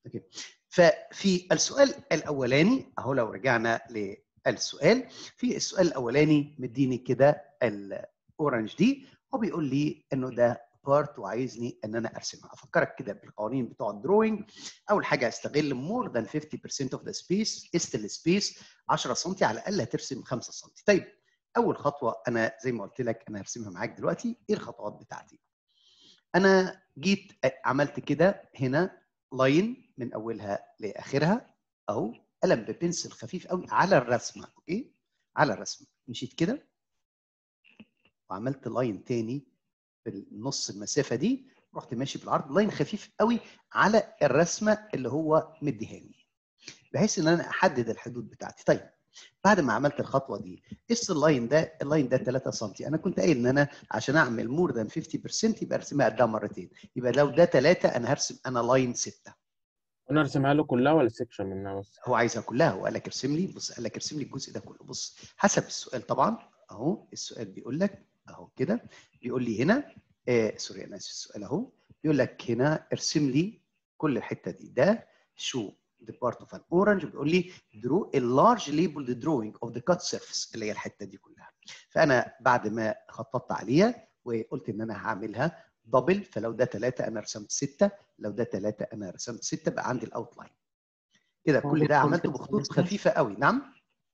اوكي ففي السؤال الاولاني اهو لو رجعنا للسؤال في السؤال الاولاني مديني كده الاورنج دي هو بيقول لي انه ده بارت وعايزني ان انا ارسمها افكرك كده بالقوانين بتوع الدروينج اول حاجه استغل مور ذان 50% اوف ذا سبيس است السبيس 10 سم على الاقل هترسم 5 سم طيب اول خطوه انا زي ما قلت لك انا هرسمها معاك دلوقتي ايه الخطوات بتاعتي انا جيت عملت كده هنا لاين من اولها لاخرها اهو قلم ببنسل خفيف قوي على الرسمه اوكي على الرسمه مشيت كده وعملت لاين تاني في نص المسافه دي رحت ماشي بالعرض لاين خفيف قوي على الرسمه اللي هو مديهاني بحيث ان انا احدد الحدود بتاعتي طيب بعد ما عملت الخطوه دي قص اللاين ده اللاين ده 3 سم انا كنت قايل ان انا عشان اعمل مور ذان 50% يبقى ارسمها قدها مرتين يبقى لو ده 3 انا هرسم انا لاين 6 انا ارسمها له كلها ولا سيكشن منها بس هو عايزها كلها هو قال لك ارسم لي بص قال لك ارسم لي الجزء ده كله بص حسب السؤال طبعا اهو السؤال بيقول لك اهو كده بيقول لي هنا آه سوري انا اسف السؤال اهو بيقول لك هنا ارسم لي كل الحته دي ده شو the part of an orange بيقول لي draw a large labeled drawing of the cut surface اللي هي الحته دي كلها فانا بعد ما خططت عليها وقلت ان انا هعملها دبل فلو ده 3 انا رسمت 6 لو ده 3 انا رسمت 6 بقى عندي الاوتلاين كده هو كل ده بيدخل عملته في بخطوط الرسمة؟ خفيفه قوي نعم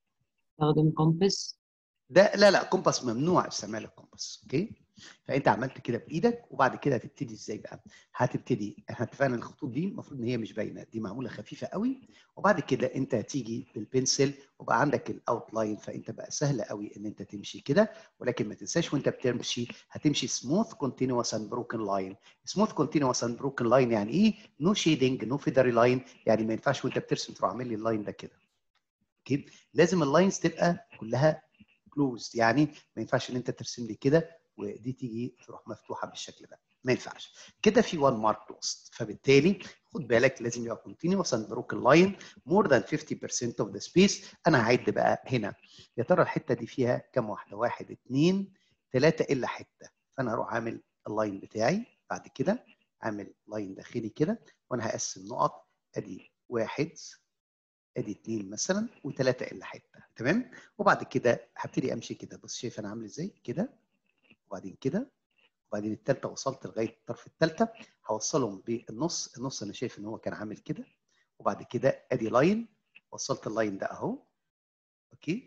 استخدم كومبس ده لا لا كومباس ممنوع استعمال الكومباس اوكي فانت عملت كده بايدك وبعد كده هتبتدي ازاي بقى هتبتدي احنا اتفقنا الخطوط دي المفروض ان هي مش باينه دي معموله خفيفه قوي وبعد كده انت هتيجي بالبنسل وبقى عندك الاوتلاين فانت بقى سهل قوي ان انت تمشي كده ولكن ما تنساش وانت بتمشي هتمشي سموث كونتينوس اند بروكن لاين سموث كونتينوس اند بروكن لاين يعني ايه نو شيدنج نو فيدري لاين يعني ما ينفعش وانت بترسم تروح عامل لي اللاين ده كده اوكي لازم اللاينز تبقى كلها كلوزد يعني ما ينفعش ان انت ترسم لي كده ودي تيجي تروح مفتوحه بالشكل ده ما ينفعش كده في وان مارك لوست فبالتالي خد بالك لازم يبقى كونتينوس اند بروكن لاين مور ذان 50% اوف ذا سبيس انا هعد بقى هنا يا ترى الحته دي فيها كام واحده واحد اثنين ثلاثه الا حته فانا هروح اعمل اللاين بتاعي بعد كده اعمل لاين داخلي كده وانا هقسم نقط ادي واحد ادي اثنين مثلا وثلاثه الا حته تمام وبعد كده هبتدي امشي كده بص شايف انا عامل ازاي كده وبعدين كده وبعدين الثالثه وصلت لغايه الطرف الثالثه هوصلهم بالنص النص انا شايف ان هو كان عامل كده وبعد كده ادي لاين وصلت اللاين ده اهو اوكي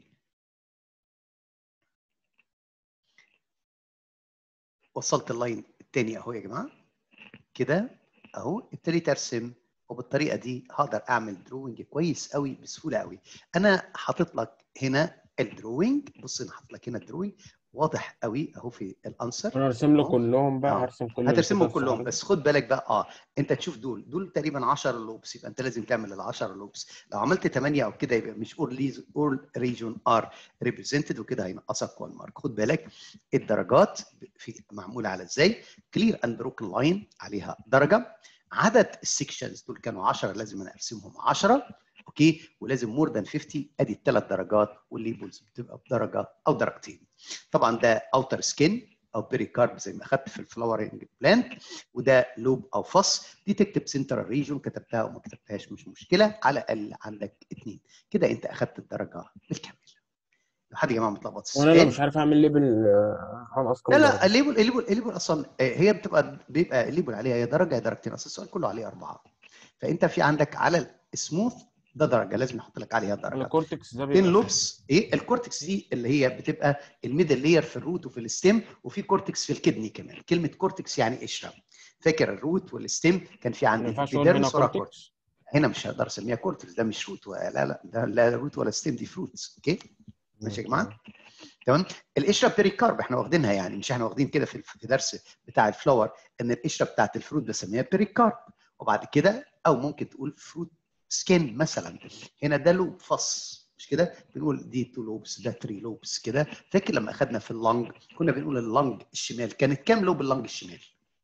وصلت اللاين الثاني اهو يا جماعه كده اهو ابتديت ارسم وبالطريقه دي هقدر اعمل دروينج كويس قوي بسهوله قوي انا حاطط لك هنا الدروينج بص انا حاطط لك هنا الدروينج واضح قوي اهو في الانسر انا ارسم له أهو. كلهم بقى آه. هرسم كل هترسمهم القطع كلهم الصغيرة. بس خد بالك بقى اه انت تشوف دول دول تقريبا 10 لوبس يبقى انت لازم تعمل ال 10 لوبس لو عملت 8 او كده يبقى مش اول اول ريجون ار ريبريزنتد وكده هينقصك 1 مارك خد بالك الدرجات في معموله على ازاي كلير اند بروكن لاين عليها درجه عدد السكشنز دول كانوا 10 لازم انا ارسمهم 10 اوكي ولازم مور ذان 50 ادي الثلاث درجات والليبلز بتبقى بدرجه او درجتين طبعا ده اوتر سكين او بيريكارب زي ما اخدت في الفلاورنج بلانت وده لوب او فص دي تكتب سنترال ريجون كتبتها او ما كتبتهاش مش مشكله على الاقل عندك اثنين كده انت اخدت الدرجه بالكامل لو حد يا جماعه متلخبط في وانا لو السؤال مش عارف اعمل ليبل آه، هنقص كام لا لا درجة؟ الليبل الليبل الليبل اصلا آه، هي بتبقى بيبقى الليبل عليها يا درجه يا درجتين اصل السؤال كله عليه اربعه فانت في عندك على السموث ده درجه لازم يحط لك عليها درجه الكورتكس ده فين بيبقى لوبس ايه الكورتكس دي اللي هي بتبقى الميدل لاير في الروت وفي الستيم وفي كورتكس في الكدني كمان كلمه كورتكس يعني قشره فاكر الروت والستيم كان في ما عندي ينفعش اقول هنا epidermis ورا كورتكس كورتكس هنا مش هقدر اسميها كورتكس ده مش روت ولا لا ده لا روت ولا ستيم دي فروتس اوكي ماشي يا جماعه تمام القشره بيريكارب احنا واخدينها يعني مش احنا واخدين كده في في درس بتاع الفلاور ان القشره بتاعت الفروت بسميها بيريكارب وبعد كده او ممكن تقول فروت سكين مثلا هنا ده لوب فص مش كده بنقول دي تو لوبس ده تري لوبس كده فاكر لما اخذنا في اللنج كنا بنقول اللنج الشمال كانت كام لوب اللنج الشمال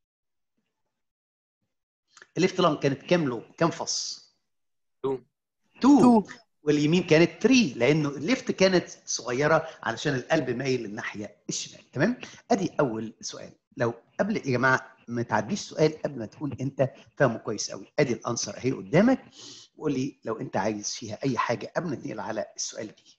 الليفت لانج كانت كام لوب كام فص تو. 2 واليمين كانت 3 لانه الليفت كانت صغيره علشان القلب مايل للناحيه الشمال تمام ادي اول سؤال لو قبل يا جماعه ما تعديش سؤال قبل ما تكون انت فاهمه كويس قوي ادي الانسر اهي قدامك وقول لي لو انت عايز فيها اي حاجه قبل ما تنقل على السؤال دي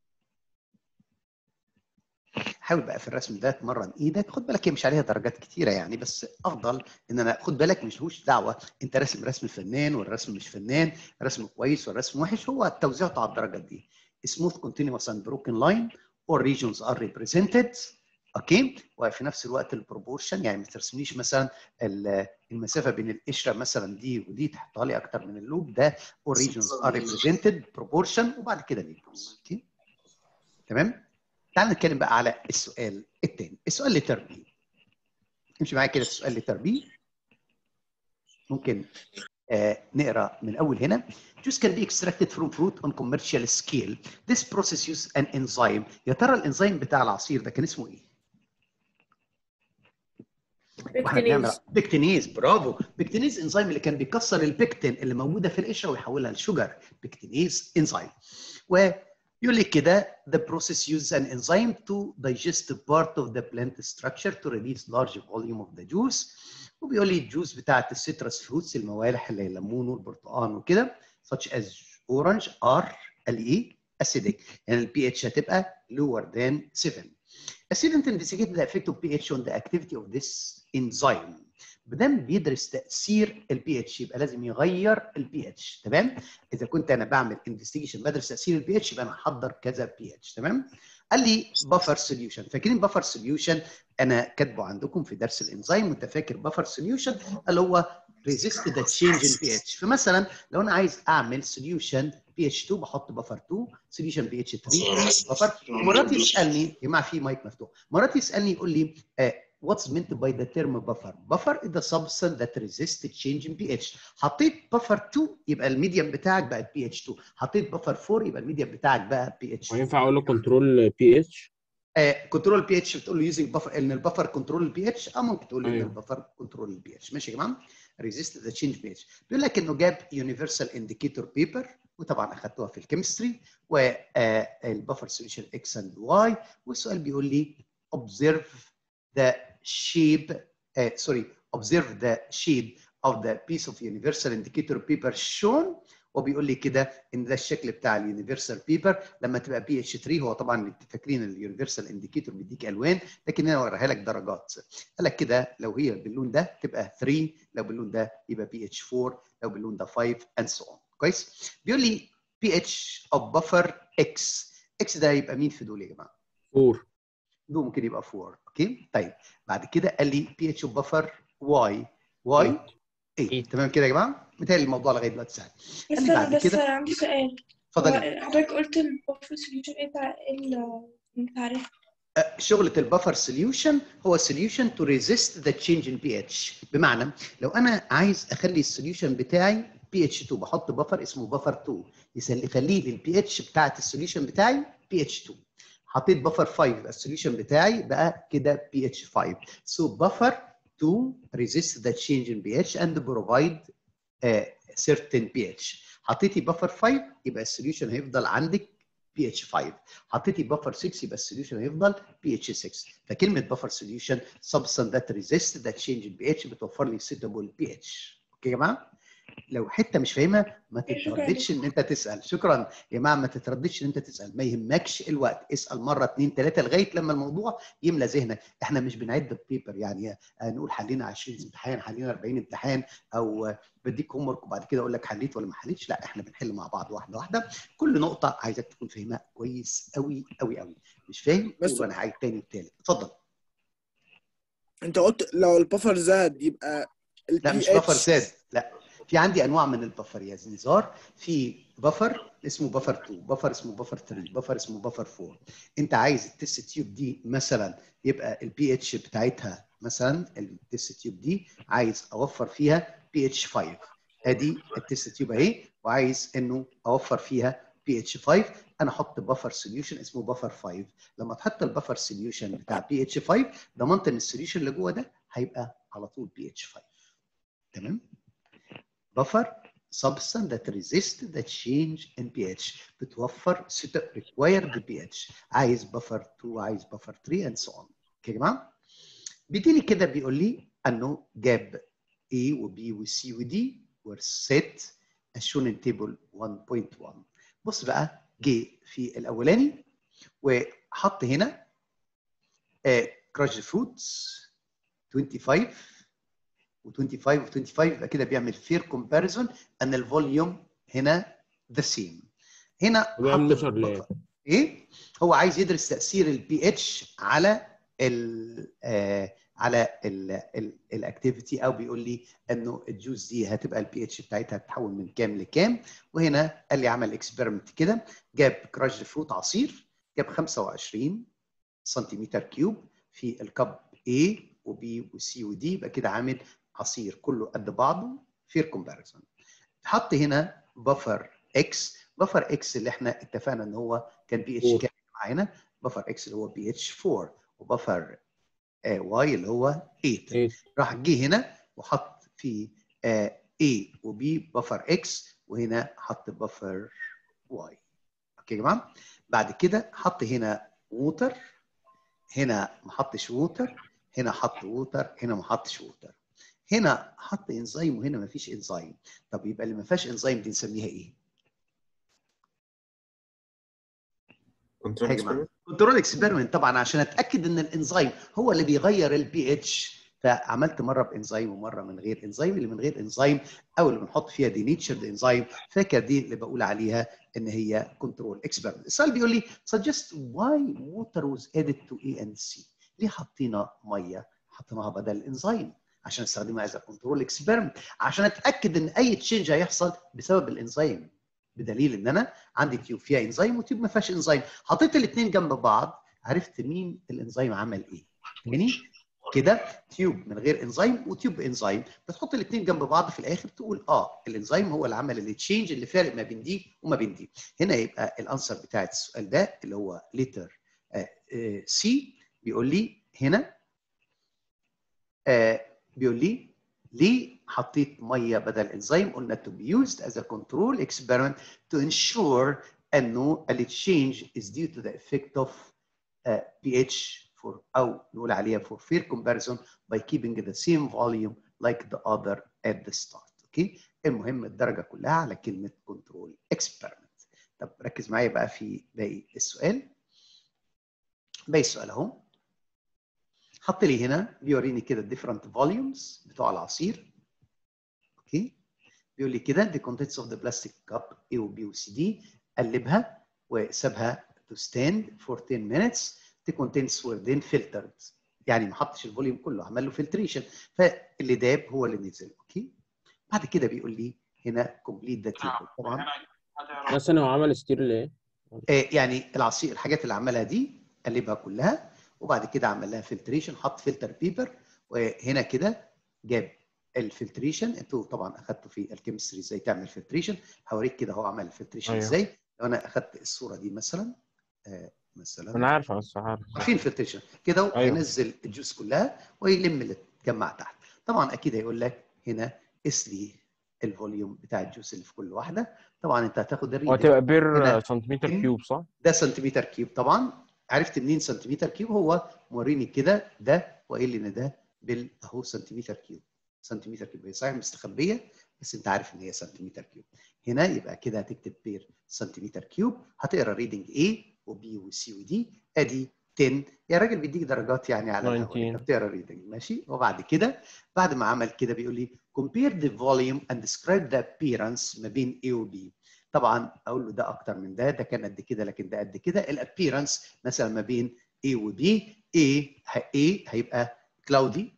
حاول بقى في الرسم ده تمرن ايدك خد بالك هي مش عليها درجات كتيره يعني بس افضل ان انا خد بالك مش لهوش دعوه انت راسم رسم فنان والرسم مش فنان رسم كويس والرسم وحش هو توزيعته على الدرجات دي smooth continuous and broken line all regions are represented اوكي وفي نفس الوقت البروبورشن يعني ما ترسمليش مثلا ال- المسافه بين القشره مثلا دي ودي تحطها لي اكتر من اللوب ده all regions are represented proportion وبعد كده ليبلز اوكي تمام تعال نتكلم بقى على السؤال الثاني السؤال لتر بي امشي معايا كده في السؤال لتر بي ممكن آه نقرا من اول هنا juice can be extracted from fruit on commercial scale this process uses an enzyme يا ترى الانزيم بتاع العصير ده كان اسمه ايه واحنا بنعمل بكتينيز بكتينيز برافو بكتينيز انزيم اللي كان بيكسر البكتين اللي موجوده في القشره ويحولها لشجر بكتينيز انزيم ويقول لك كده the process uses an enzyme to digest part of the plant structure to release large volume of the juice وبيقول لي الجوز بتاعت السيترس فروتس الموالح اللي هي الليمون والبرتقال وكده such as orange are الايه acidic يعني البي اتش هتبقى lower than 7 A student investigated the effect of pH on the activity of this enzyme. بدل بيدرس تاثير البي اتش يبقى لازم يغير البي اتش تمام؟ اذا كنت انا بعمل انفستيجيشن بدرس تاثير البي اتش يبقى انا هحضر كذا بي اتش تمام؟ قال لي بفر سوليوشن فاكرين بفر سوليوشن انا كاتبه عندكم في درس الانزيم وانت فاكر بفر سوليوشن اللي هو ريزيست ذا تشينج ان بي اتش فمثلا لو انا عايز اعمل سوليوشن بي اتش 2 بحط بفر 2 سوليوشن بي اتش 3 بفر ومرات يسالني يا جماعه في مايك مفتوح مرات يسالني يقول لي آه what's meant by the term buffer buffer is the substance that resists change in pH حطيت buffer 2 يبقى الميديم بتاعك بقت pH 2 حطيت buffer 4 يبقى الميديم بتاعك بقى pH 2 وينفع اقول له كنترول بي اتش كنترول بي اتش بتقول له يوزنج بفر ان البفر كنترول البي اتش اه ممكن تقول له ان أيوه. البفر كنترول البي اتش ماشي يا جماعه ريزيست ذا تشينج بي اتش بيقول لك انه جاب يونيفرسال انديكيتور بيبر وطبعا اخذتوها في الكيمستري والبفر سوليوشن اكس اند واي والسؤال بيقول لي observe the shape uh, sorry observe the shape of the piece of universal indicator paper shown وبيقول لي كده ان ده الشكل بتاع اليونيفرسال بيبر لما تبقى بي اتش 3 هو طبعا انتوا فاكرين اليونيفرسال انديكيتور بيديك الوان لكن انا اوريها لك درجات قال لك كده لو هي باللون ده تبقى 3 لو باللون ده يبقى بي اتش 4 لو باللون ده 5 اند سو اون كويس بيقول لي بي اتش اوف بفر اكس اكس ده يبقى مين في دول يا جماعه؟ فور ده ممكن يبقى 4 اوكي طيب بعد كده قال لي بي اتش اوف بفر واي واي 8 تمام كده يا جماعه؟ متهيألي الموضوع لغايه دلوقتي سهل بس قال لي بعد بس كده عندي سؤال اتفضل هو حضرتك قلت البفر سوليوشن ايه تع- ايه التعريف آه، شغله البفر سوليوشن هو سوليوشن تو ريزيست ذا تشينج ان بي اتش بمعنى لو انا عايز اخلي السوليوشن بتاعي بي اتش 2 بحط بفر اسمه بفر 2 يسل- يخليه للبي اتش بتاعت السوليوشن بتاعي بي اتش 2 حطيت بفر 5 يبقى السوليوشن بتاعي بقى كده بي اتش 5 so buffer to resist the change in pH and provide a certain pH حطيتي بفر 5 يبقى السوليوشن هيفضل عندك بي اتش 5 حطيتي بفر 6 يبقى السوليوشن هيفضل بي اتش 6 فكلمه بفر سوليوشن substance that resist that change in pH بتوفر لي suitable pH اوكي يا جماعه لو حته مش فاهمها ما شكراً. تترددش ان انت تسال شكرا يا جماعه ما تترددش ان انت تسال ما يهمكش الوقت اسال مره اثنين ثلاثه لغايه لما الموضوع يملى ذهنك احنا مش بنعد بيبر يعني آه، نقول حلينا 20 امتحان حلينا 40 امتحان او آه، بديك هوم ورك وبعد كده اقول لك حليت ولا ما حليتش لا احنا بنحل مع بعض واحده واحده كل نقطه عايزك تكون فاهمها كويس قوي قوي قوي مش فاهم بس- قول انا عايز تاني والتالت اتفضل انت قلت لو البفر زاد يبقى ال لا مش pH بفر زاد لا في عندي انواع من البفر يا نزار في بفر اسمه بفر 2 بفر اسمه بفر 3 بفر اسمه بفر 4 انت عايز التست تيوب دي مثلا يبقى البي اتش بتاعتها مثلا التست تيوب دي عايز اوفر فيها بي اتش 5 ادي التست تيوب اهي وعايز انه اوفر فيها بي اتش 5 انا احط بفر سوليوشن اسمه بفر 5 لما تحط البفر سوليوشن بتاع بي اتش 5 ضمنت ان السوليوشن اللي جوه ده هيبقى على طول بي اتش 5 تمام buffer substance that resist the change in pH بتوفر suit- required pH عايز buffer 2 عايز buffer 3 and so on اوكي يا جماعه بيديني كده بيقول لي انه جاب A و B و C و D were set as shown in table 1.1 بص بقى جه في الاولاني وحط هنا كراش فروتس 25 و25 و25 يبقى كده بيعمل فير كومباريزون ان الفوليوم هنا ذا سيم هنا بيعمل حط measure لإيه؟ البفر. ايه هو عايز يدرس تاثير البي اتش على ال آه على الاكتيفيتي او بيقول لي انه الجوز دي هتبقى البي اتش بتاعتها هتتحول من كام لكام وهنا قال لي عمل اكسبيرمنت كده جاب كراش فروت عصير جاب 25 سنتيمتر كيوب في الكب A وB وC وD يبقى كده عامل عصير كله قد بعضه فير كومباريزون حط هنا بفر اكس بفر اكس اللي احنا اتفقنا ان هو كان بي اتش Four. كام معانا بفر اكس اللي هو بي اتش 4 وبفر واي اللي هو 8 ايه راح جه هنا وحط في آه، A و B بفر X وهنا حط بفر Y اوكي يا جماعه بعد كده حط هنا ووتر هنا ما حطش ووتر هنا حط ووتر هنا ما حطش ووتر هنا حط انزيم وهنا ما فيش انزيم طب يبقى اللي ما فيهاش انزيم دي نسميها ايه؟ كنترول يا جماعه اكسبيرمنت كنترول اكسبيرمنت طبعا عشان اتاكد ان الانزيم هو اللي بيغير البي اتش فعملت مره بانزيم ومره من غير انزيم اللي من غير انزيم او اللي بنحط فيها دي نيتشرد انزيم فاكر دي اللي بقول عليها ان هي كنترول اكسبيرمنت السؤال بيقول لي suggest why water was added to A and C ليه حطينا ميه حطيناها بدل الانزيم عشان استخدمها از كنترول اكسبيرمنت عشان اتاكد ان اي تشينج هيحصل بسبب الانزيم بدليل ان انا عندي تيوب فيها انزيم وتيوب ما فيهاش انزيم حطيت الاثنين جنب بعض عرفت مين الانزيم عمل ايه يعني كده تيوب من غير انزيم وتيوب بانزيم بتحط الاثنين جنب بعض في الاخر تقول اه الانزيم هو اللي عمل التشينج اللي فارق ما بين دي وما بين دي هنا يبقى الانسر بتاعت السؤال ده اللي هو ليتر سي بيقول لي هنا آه بيقول لي ليه حطيت ميه بدل انزيم قلنا to be used as a control experiment to ensure انه ال change is due to the effect of uh, pH for او نقول عليها for fair comparison by keeping the same volume like the other at the start اوكي المهم الدرجه كلها على كلمه control experiment طب ركز معايا بقى في باقي السؤال باقي السؤال اهو حط لي هنا بيوريني كده different volumes بتوع العصير اوكي بيقول لي كده the contents of the plastic cup A و B و C D قلبها وسابها to stand for 10 minutes the contents were then filtered يعني ما حطش الفوليوم كله عمل له filtration فاللي داب هو اللي نزل اوكي بعد كده بيقول لي هنا complete the table طبعا مثلا هو عمل ستير ليه؟ آه، يعني العصير الحاجات اللي عملها دي قلبها كلها وبعد كده عمل لها فلتريشن حط فلتر بيبر وهنا كده جاب الفلتريشن انتوا طبعا اخدتوا في الكيمستري ازاي تعمل فلتريشن هوريك كده هو عمل الفلتريشن أيوه. ازاي لو انا اخدت الصوره دي مثلا آه، مثلا انا عارف بس عارف عارفين الفلتريشن كده أيوه. هينزل الجوس كلها ويلم اللي اتجمع تحت طبعا اكيد هيقول لك هنا قيس لي الفوليوم بتاع الجوس اللي في كل واحده طبعا انت هتاخد الريدنج وهتبقى بير هنا. سنتيمتر إن- كيوب صح؟ ده سنتيمتر كيوب طبعا عرفت منين سنتيمتر كيوب هو موريني كده ده وقايل لي ان ده بال اهو سنتيمتر كيوب سنتيمتر كيوب هي صحيح مستخبيه بس انت عارف ان هي سنتيمتر كيوب هنا يبقى كده هتكتب بير سنتيمتر كيوب هتقرا ريدنج A وبي وسي ودي ادي 10 يا راجل بيديك درجات يعني على الهواء 19. انت بتقرا ريدنج ماشي وبعد كده بعد ما عمل كده بيقول لي compare the volume and describe the appearance ما بين A و B طبعا اقول له ده اكتر من ده ده كان قد كده لكن ده قد كده الابييرنس مثلا ما بين A و B A ه- A هيبقى كلاودي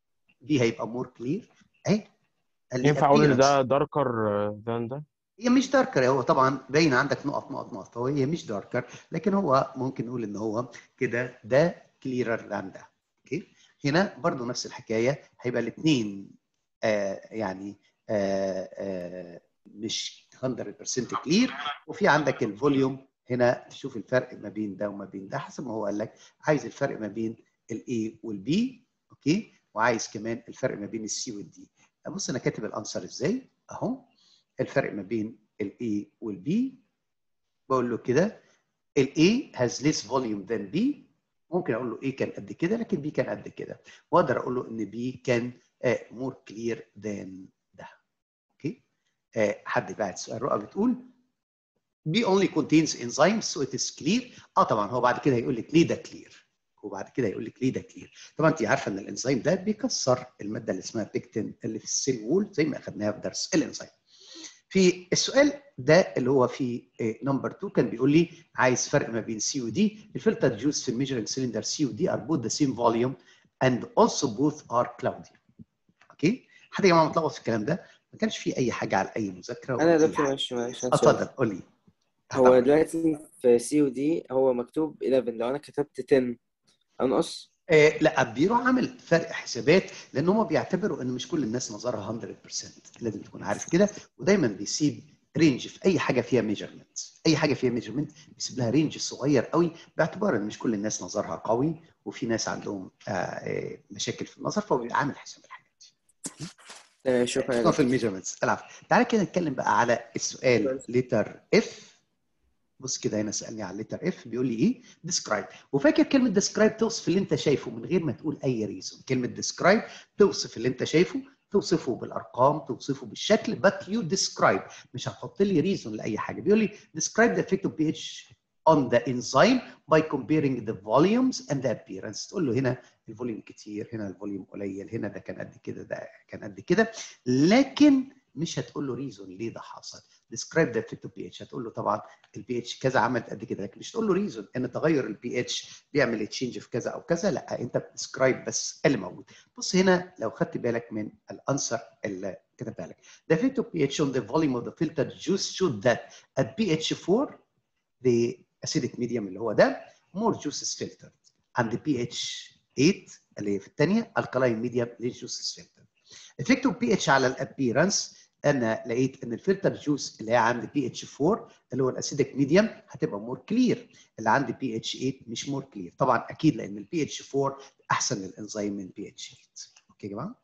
B هيبقى مور كلير اهي قال لي ينفع اقول ان appearance. ده داركر ذان ده؟ هي مش داركر هو طبعا باين عندك نقط نقط نقط هو هي مش داركر لكن هو ممكن نقول ان هو كده ده كليرر ذان ده اوكي هنا برضو نفس الحكايه هيبقى الاثنين آه يعني آه آه مش 100% كلير وفي عندك الفوليوم هنا تشوف الفرق ما بين ده وما بين ده حسب ما هو قال لك عايز الفرق ما بين الاي والبي اوكي وعايز كمان الفرق ما بين السي والدي بص انا كاتب الانسر ازاي اهو الفرق ما بين الاي والبي بقول له كده الاي has less volume than B ممكن اقول له ايه كان قد كده لكن بي كان قد كده واقدر اقول له ان بي كان مور كلير ذان ده اوكي آه، حد بعت سؤال رؤى بتقول B only contains enzymes so it is clear اه طبعا هو بعد كده هيقول لك ليه ده كلير وبعد كده يقول لك ليه ده كلير طبعا انت عارفه ان الانزيم ده بيكسر الماده اللي اسمها بيكتين اللي في السيل وول زي ما اخذناها في درس الانزيم في السؤال ده اللي هو في نمبر 2 كان بيقول لي عايز فرق ما بين سي ودي الفلتر جوز في الميجرنج سيلندر سي ودي ار بوث ذا سيم فوليوم اند اولسو بوث ار كلاودي اوكي حد يا جماعه متلخبط في الكلام ده ما كانش في اي حاجه على اي مذاكره انا يا ولا أي دكتور حاجة. معلش معلش عندي اتفضل سؤال. قول لي هو دلوقتي في سي ودي هو مكتوب 11 لو انا كتبت 10 انقص آه لا بيروح عامل فرق حسابات لان هم بيعتبروا ان مش كل الناس نظرها 100% لازم تكون عارف كده ودايما بيسيب رينج في اي حاجه فيها ميجرمنت اي حاجه فيها ميجرمنت بيسيب لها رينج صغير قوي باعتبار ان مش كل الناس نظرها قوي وفي ناس عندهم آه، آه، مشاكل في النظر فهو بيبقى عامل حساب الحاجات دي تمام شكرا يا خصوصاً في دكتور الميجرمنتس العفو تعالى كده نتكلم بقى على السؤال ليتر اف بص كده هنا سالني على الليتر اف بيقول لي ايه ديسكرايب وفاكر كلمه ديسكرايب توصف اللي انت شايفه من غير ما تقول اي ريزون كلمه ديسكرايب توصف اللي انت شايفه توصفه بالارقام توصفه بالشكل but you describe مش هتحط لي ريزون لاي حاجه بيقول لي describe the effect of pH on the enzyme by comparing the volumes and the appearance تقول له هنا الفوليوم كتير هنا الفوليوم قليل هنا ده كان قد كده ده كان قد كده لكن مش هتقول له ريزون ليه ده حصل describe the effect of pH هتقول له طبعا البي اتش كذا عملت قد كده لكن مش تقول له ريزون ان تغير البي اتش بيعمل تشينج في كذا او كذا لا انت بتسكرايب بس اللي موجود بص هنا لو خدت بالك من الانسر اللي كتبتها لك the effect of pH on the volume of the filtered juice showed that at pH 4 the acidic medium اللي هو ده more juice is filtered and the pH 8 اللي هي في الثانيه alkaline medium less juice is filtered effect of pH على الابيرنس انا لقيت ان الفلتر جوس اللي هي عند بي اتش 4 اللي هو الاسيدك ميديوم هتبقى مور كلير اللي عند بي اتش 8 مش مور كلير طبعا اكيد لان البي اتش 4 احسن للانزيم من بي اتش 8 اوكي يا جماعه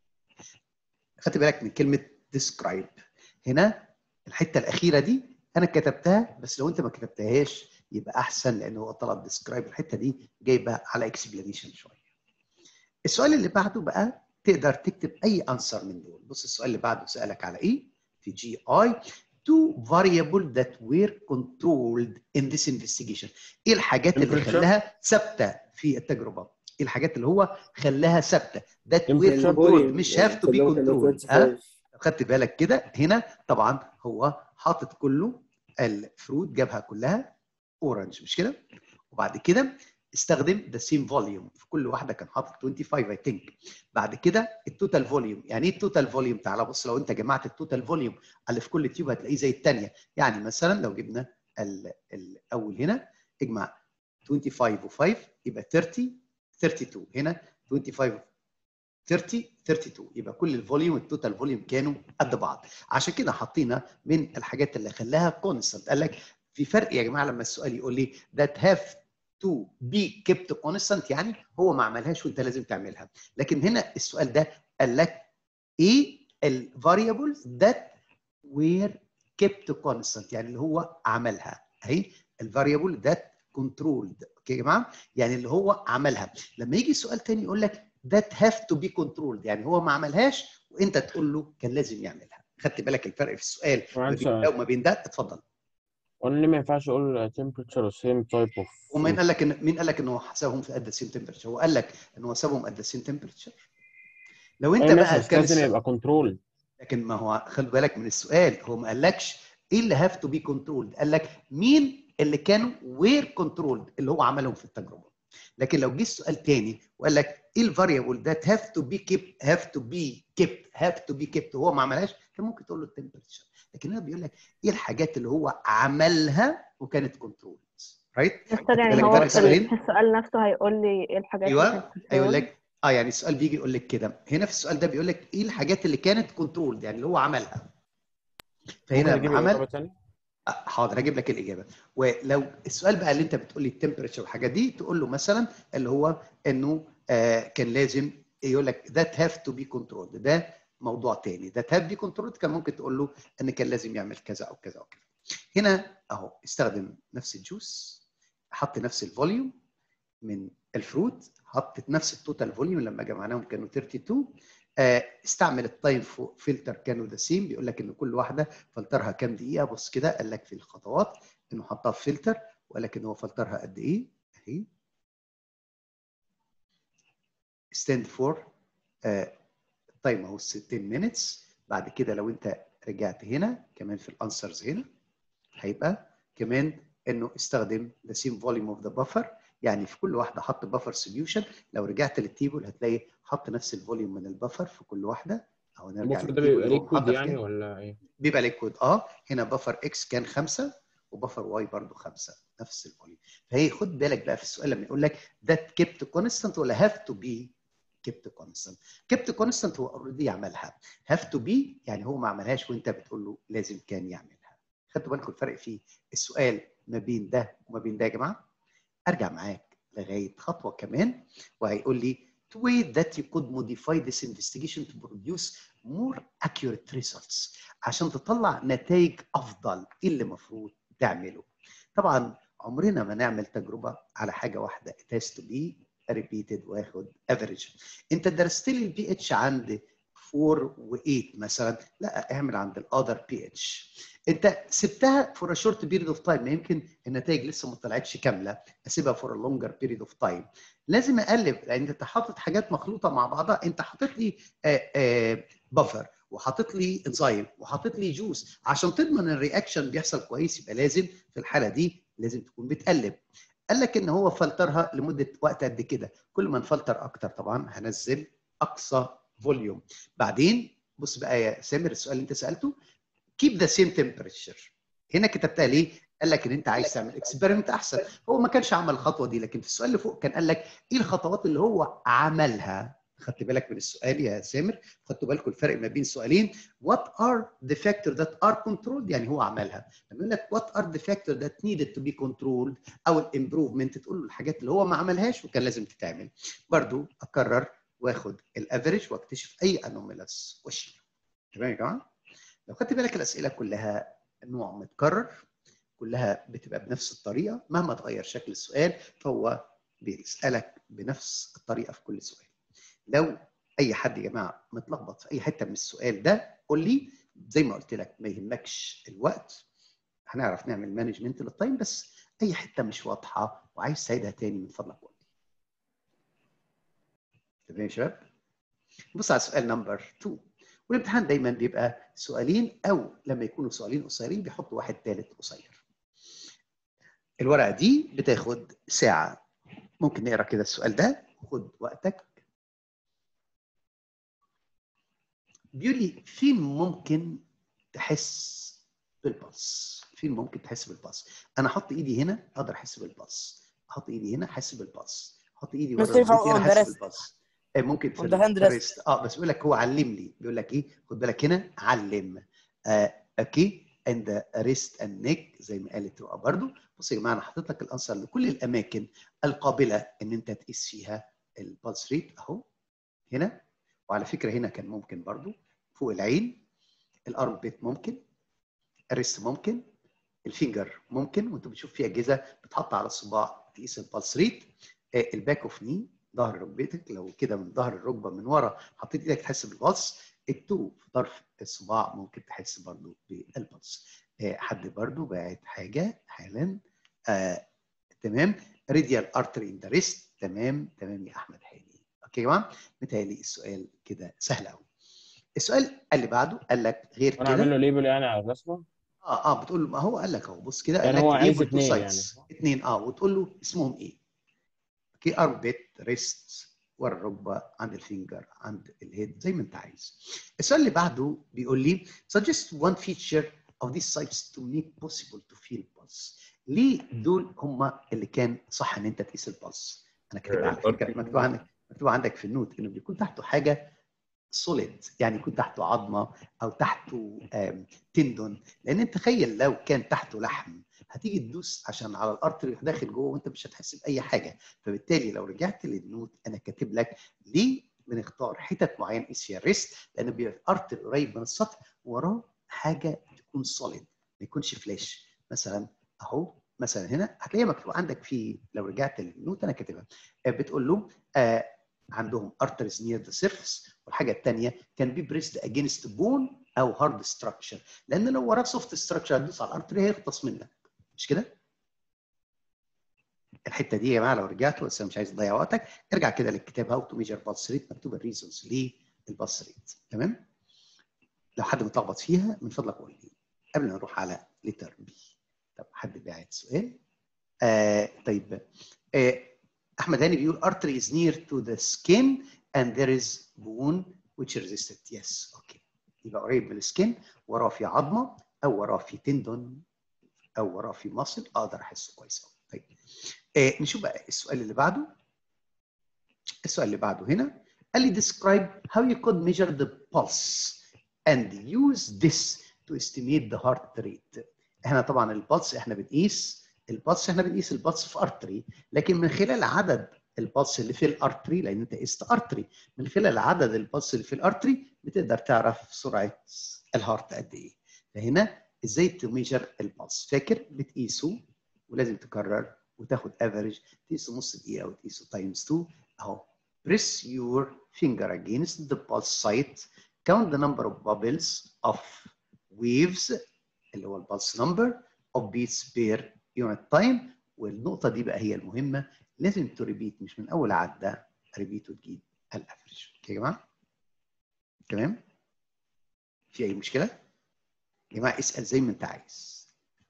خدت بالك من كلمه ديسكرايب هنا الحته الاخيره دي انا كتبتها بس لو انت ما كتبتهاش يبقى احسن لان هو طلب ديسكرايب الحته دي جايبه على اكسبلانيشن شويه السؤال اللي بعده بقى تقدر تكتب اي انسر من دول بص السؤال اللي بعده سالك على ايه في جي اي two variable that were controlled in this investigation ايه الحاجات اللي Temperature. خلاها ثابته في التجربه ايه الحاجات اللي هو خلاها ثابته that were Temperature. controlled مش have to be كلهم كانوا controlled ها 25. لو خدت بالك كده هنا طبعا هو حاطط كله الفروت جابها كلها اورنج مش كده وبعد كده استخدم ذا سيم فوليوم في كل واحده كان حاطط 25 اي ثينك بعد كده التوتال فوليوم يعني ايه التوتال فوليوم تعالى بص لو انت جمعت التوتال فوليوم اللي في كل تيوب هتلاقيه زي الثانيه يعني مثلا لو جبنا ال- الاول هنا اجمع 25 و5 يبقى 30 32 هنا 25 30 32 يبقى كل الفوليوم التوتال فوليوم كانوا قد بعض عشان كده حطينا من الحاجات اللي خلاها كونستنت قال لك في فرق يا جماعه لما السؤال يقول لي that have to be kept constant يعني هو ما عملهاش وانت لازم تعملها لكن هنا السؤال ده قال لك ايه الفاريبلز that were kept constant يعني اللي هو عملها اهي الفاريبل that controlled اوكي يا جماعه يعني اللي هو عملها لما يجي سؤال تاني يقول لك that have to be controlled يعني هو ما عملهاش وانت تقول له كان لازم يعملها خدت بالك الفرق في السؤال ما وعندي بين سؤال. ده وما بين ده اتفضل وانا ليه ما ينفعش اقول temperature same type of ومين قال لك ان مين قال لك ان هو حسبهم في قد السيم تمبرتشر هو قال لك ان هو سابهم قد السيم تمبرتشر لو انت أيوة ماشي بقى بس كان لازم السؤال- يبقى كنترول لكن ما هو خد بالك من السؤال هو ما قالكش ايه اللي هاف تو بي كنترولد قال لك مين اللي كانوا وير كنترولد اللي هو عملهم في التجربه لكن لو جه السؤال تاني وقال لك ايه الفاريبل ذات هاف تو بي كيب هاف تو بي كيب هاف تو بي كيب وهو ما عملهاش كان ممكن تقول له التمبرتشر لكن هنا بيقول لك ايه الحاجات اللي هو عملها وكانت كنترولد رايت يستر يعني بالك هو فرق في السؤالين؟ في السؤال نفسه هيقول لي ايه الحاجات اللي ايوه كانت ايوه control. لك اه يعني السؤال بيجي يقول لك كده هنا في السؤال ده بيقول لك ايه الحاجات اللي كانت كنترول يعني اللي هو عملها فهنا ممكن اجيب لما عمل اجابه ثانيه آه، حاضر هجيب لك الاجابه ولو السؤال بقى اللي انت بتقول لي التمبريتشر والحاجات دي تقول له مثلا اللي هو انه آه كان لازم يقول لك ذات هاف تو بي كنترول ده موضوع تاني ذات هاف بي كنترول كان ممكن تقول له ان كان لازم يعمل كذا او كذا او كذا هنا اهو استخدم نفس الجوس حط نفس الفوليوم من الفروت حطت نفس التوتال فوليوم لما جمعناهم كانوا 32 آه، استعمل التايم فلتر كانوا ذا سيم بيقول لك ان كل واحده فلترها كام دقيقه بص كده قال لك في الخطوات انه حطها في فلتر وقال لك ان هو فلترها قد ايه اهي stand for التايم اهو 60 minutes بعد كده لو انت رجعت هنا كمان في الانسرز هنا هيبقى كمان انه استخدم the same volume of the buffer يعني في كل واحده حط بفر سوليوشن لو رجعت للتيبل هتلاقي حط نفس الفوليوم من البفر في كل واحده او نرجع البفر ده للتيبل بيبقى اللي هو ليكويد محضر يعني فيها. ولا ايه؟ بيبقى ليكويد اه هنا بفر اكس كان خمسه وبفر واي برضو خمسه نفس الفوليوم فهي خد بالك بقى في السؤال لما يقول لك that kept constant ولا have to be kept constant kept constant هو اوريدي يعملها have to be يعني هو ما عملهاش وانت بتقول له لازم كان يعملها خدتوا بالكم الفرق في السؤال ما بين ده وما بين ده يا جماعه ارجع معاك لغايه خطوه كمان وهيقول لي to way that you could modify this investigation to produce more accurate results عشان تطلع نتائج افضل ايه اللي المفروض تعمله طبعا عمرنا ما نعمل تجربه على حاجه واحده it has to be repeated واخد average انت درست لي البي اتش عند 4 و8 مثلا لا اعمل عند الاذر بي اتش انت سبتها فور ا شورت بيريد اوف تايم يمكن النتائج لسه ما طلعتش كامله اسيبها فور ا لونجر بيريد اوف تايم لازم اقلب لان انت حاطط حاجات مخلوطه مع بعضها انت حاطط لي بفر وحاطط لي انزيم وحاطط لي جوز عشان تضمن الرياكشن بيحصل كويس يبقى لازم في الحاله دي لازم تكون بتقلب قال لك ان هو فلترها لمده وقت قد كده كل ما نفلتر اكتر طبعا هنزل اقصى فوليوم بعدين بص بقى يا سامر السؤال اللي انت سالته keep the same temperature هنا كتبتها ليه؟ قال لك ان انت عايز تعمل اكسبيرمنت احسن هو ما كانش عمل الخطوه دي لكن في السؤال اللي فوق كان قال لك ايه الخطوات اللي هو عملها خدت بالك من السؤال يا سامر خدتوا بالكم الفرق ما بين سؤالين what are the factors that are controlled يعني هو عملها لما يقول لك what are the factors that needed to be controlled او الامبروفمنت تقول له الحاجات اللي هو ما عملهاش وكان لازم تتعمل برضو اكرر واخد الافريج واكتشف اي انوميلاس واشيله تمام يا جماعه لو خدت بالك الاسئله كلها نوع متكرر كلها بتبقى بنفس الطريقه مهما تغير شكل السؤال فهو بيسالك بنفس الطريقه في كل سؤال لو اي حد يا جماعه متلخبط في اي حته من السؤال ده قول لي زي ما قلت لك ما يهمكش الوقت هنعرف نعمل مانجمنت للتايم بس اي حته مش واضحه وعايز تعيدها تاني من فضلك قول لي تمام يا شباب بص على سؤال نمبر 2 والامتحان دايما بيبقى سؤالين او لما يكونوا سؤالين قصيرين بيحطوا واحد ثالث قصير الورقه دي بتاخد ساعه ممكن نقرا كده السؤال ده خد وقتك بيقول لي فين ممكن تحس بالبلس فين ممكن تحس بالبلس انا احط ايدي هنا اقدر احس بالبلس احط ايدي هنا احس بالبلس احط ايدي ورا مستر ينفع ركبتي هنا on the احس wrist. بالبلس آه، ممكن في On the hand rest. الريست اه بس بيقول لك هو علم لي بيقول لك ايه خد بالك هنا علم آه اوكي اند ريست اند نيك زي ما قالت رؤى برضو بص يا جماعه انا حاطط لك الانسر لكل الاماكن القابله ان انت تقيس فيها البلس ريت اهو هنا وعلى فكره هنا كان ممكن برضو فوق العين الارم بيت ممكن الريست ممكن الفينجر ممكن وانت بتشوف في اجهزه بتحط على الصباع تقيس البلس ريت آه، الباك اوف ني ظهر ركبتك لو كده من ظهر الركبه من ورا حطيت ايدك تحس بالبلس التو في طرف الصباع ممكن تحس برضو بالبلس آه، حد برضو باعت حاجه حالا آه تمام ريديال ارتري ان ذا ريست تمام تمام يا احمد هاني اوكي يا جماعه متهيألي السؤال كده سهل قوي السؤال اللي بعده قال لك غير انا اعمل كده له ليبل يعني على الرسمه اه اه بتقول له ما هو قال لك اهو بص كده يعني قال هو لك عايز label two اتنين sites. اتنين اه وتقول له اسمهم ايه؟ اوكي ارم بيت ريست ورا الركبه عند الفينجر عند الهيد زي ما انت عايز. السؤال اللي بعده بيقول لي suggest one feature of these sites to make possible to feel pulse. ليه دول هم اللي كان صح ان انت تقيس البلس؟ انا كاتبها على فكره مكتوب عندك مكتوب عندك في النوت انه بيكون تحته حاجه سوليد يعني يكون تحته عظمه او تحته تندون لان تخيل لو كان تحته لحم هتيجي تدوس عشان على الارتري يروح داخل جوه وانت مش هتحس باي حاجه فبالتالي لو رجعت للنوت انا كاتب لك ليه بنختار حتت معينه قيس فيها الريست لان بيبقى الارتري قريب من السطح وراه حاجه تكون سوليد ما يكونش فلاش مثلا اهو مثلا هنا هتلاقيها مكتوب عندك في لو رجعت للنوت انا كاتبها آه، بتقول له آه عندهم arteries near the surface والحاجه الثانيه كان بي بريسد against bone او هارد structure لان لو وراه سوفت structure هتدوس على الارتري هيغطس منك مش كده؟ الحته دي يا جماعه لو رجعتوا بس أنا مش عايز اضيع وقتك ارجع كده للكتاب هاو تو ميجر بالس ريت مكتوب الريزونز للبالس ريت تمام؟ لو حد متلخبط فيها من فضلك قول لي قبل ما نروح على لتر بي طب حد باعت سؤال آه طيب آه احمد هاني بيقول artery is near to the skin and there is bone which resist it yes اوكي يبقى قريب من السكين وراه في عظمه او وراه في تندون او وراه في مصل اقدر احسه كويس قوي طيب آه نشوف بقى السؤال اللي بعده السؤال اللي بعده هنا قال لي describe how you could measure the pulse and use this to estimate the heart rate احنا طبعا البلس احنا بنقيس البلس احنا بنقيس البلس في ارتري لكن من خلال عدد البلس اللي في الارتري لان انت قست ارتري من خلال عدد البلس اللي في الارتري بتقدر تعرف سرعه الهارت قد ايه فهنا ازاي تميجر البلس فاكر بتقيسه ولازم تكرر وتاخد افريج تقيسه نص دقيقه وتقيسه تايمز 2 اهو press your finger against the pulse site count the number of bubbles of waves اللي هو البلس نمبر of beats per unit time والنقطه دي بقى هي المهمه لازم تريبيت مش من اول عده ريبيت وتجيب الافريج اوكي يا جماعه تمام في اي مشكله يا جماعه اسال زي ما انت عايز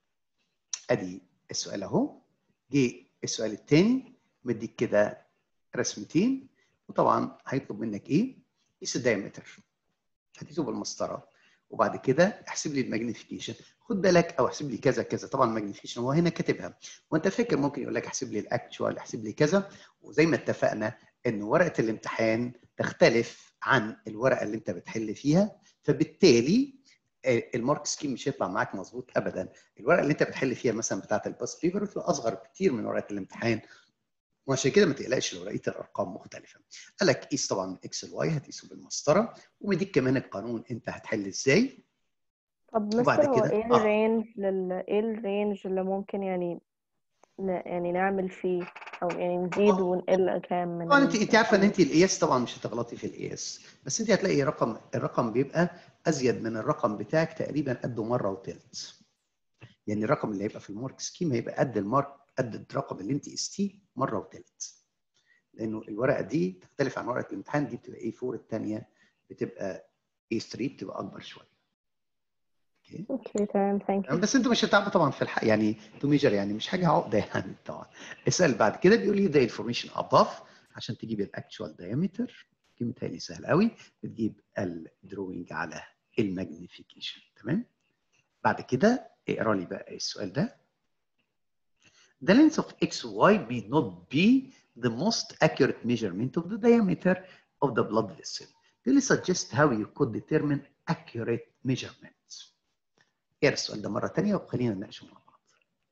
ادي السؤال اهو جه السؤال الثاني مديك كده رسمتين وطبعا هيطلب منك ايه قيس الدايمتر هتقيسه بالمسطره وبعد كده احسب لي الماجنيفيكيشن خد بالك او احسب لي كذا كذا طبعا الماجنيفيكيشن هو هنا كاتبها وانت فاكر ممكن يقول لك احسب لي الاكتشوال احسب لي كذا وزي ما اتفقنا ان ورقه الامتحان تختلف عن الورقه اللي انت بتحل فيها فبالتالي المارك سكيم مش هيطلع معاك مظبوط ابدا الورقه اللي انت بتحل فيها مثلا بتاعه الباس بيبر بتبقى اصغر كتير من ورقه الامتحان وعشان كده ما تقلقش لو لقيت الارقام مختلفه قال لك قيس طبعا اكس واي هتقيسه بالمسطره ومديك كمان القانون انت هتحل ازاي طب وبعد مستر هو كده- ايه آه. الرينج لل ايه الرينج اللي ممكن يعني ن... يعني نعمل فيه او يعني نزيد ونقل كام من طبعا انت ال- انت عارفه ان انت القياس طبعا مش هتغلطي في القياس بس انت هتلاقي رقم الرقم بيبقى ازيد من الرقم بتاعك تقريبا قده مره وثلث يعني الرقم اللي هيبقى في المارك سكيم هيبقى قد المارك قد الرقم اللي انت قستيه مره وثلث لانه الورقه دي تختلف عن ورقه الامتحان دي بتبقى اي 4 الثانيه بتبقى اي 3 بتبقى اكبر شويه اوكي اوكي تمام ثانك تمام؟ يو بس انتوا مش هتعبوا طبعا في الحق يعني تو ميجر يعني مش حاجه عقده يعني طبعا اسال بعد كده بيقول لي ده انفورميشن اباف عشان تجيب الاكتشوال دايمتر متهيألي سهل قوي بتجيب الدروينج على الماجنيفيكيشن تمام بعد كده اقرا لي بقى السؤال ده The length of XY may not be the most accurate measurement of the diameter of the blood vessel. Please suggest how you could determine accurate measurements. اقرا السؤال ده مره ثانيه وخلينا نناقشه مع بعض.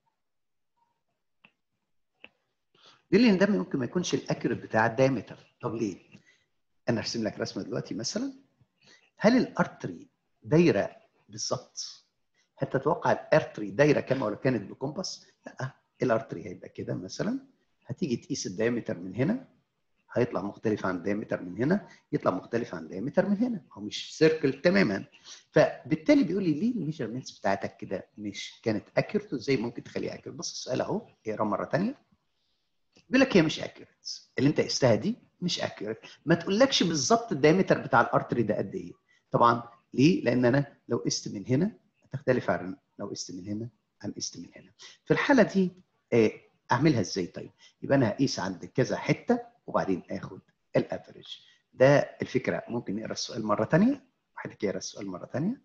بيقول لي ان ده ممكن ما يكونش الاكيوريت بتاع الدايمتر، طب ليه؟ انا ارسم لك رسمه دلوقتي مثلا هل الارتري دايره بالظبط؟ هل تتوقع الارتري دايره كما لو كانت بكومباس؟ لا الارتري هيبقى كده مثلا هتيجي تقيس الدايمتر من هنا هيطلع مختلف عن الدايمتر من هنا يطلع مختلف عن الدايمتر من هنا هو مش سيركل تماما فبالتالي بيقول لي ليه الميجرمنتس بتاعتك كده مش كانت اكيوريت وازاي ممكن تخليها اكيوريت بص السؤال اهو اقرا مره ثانيه بيقول لك هي مش اكيوريت اللي انت قستها دي مش اكيوريت ما تقولكش بالظبط الدايمتر بتاع الارتري ده قد ايه طبعا ليه لان انا لو قست من هنا هتختلف عن لو قست من هنا عن قست من هنا في الحاله دي آه، اعملها ازاي طيب يبقى انا هقيس عند كذا حته وبعدين اخد الافريج ده الفكره ممكن نقرا السؤال مره ثانيه واحد يقرا السؤال مره ثانيه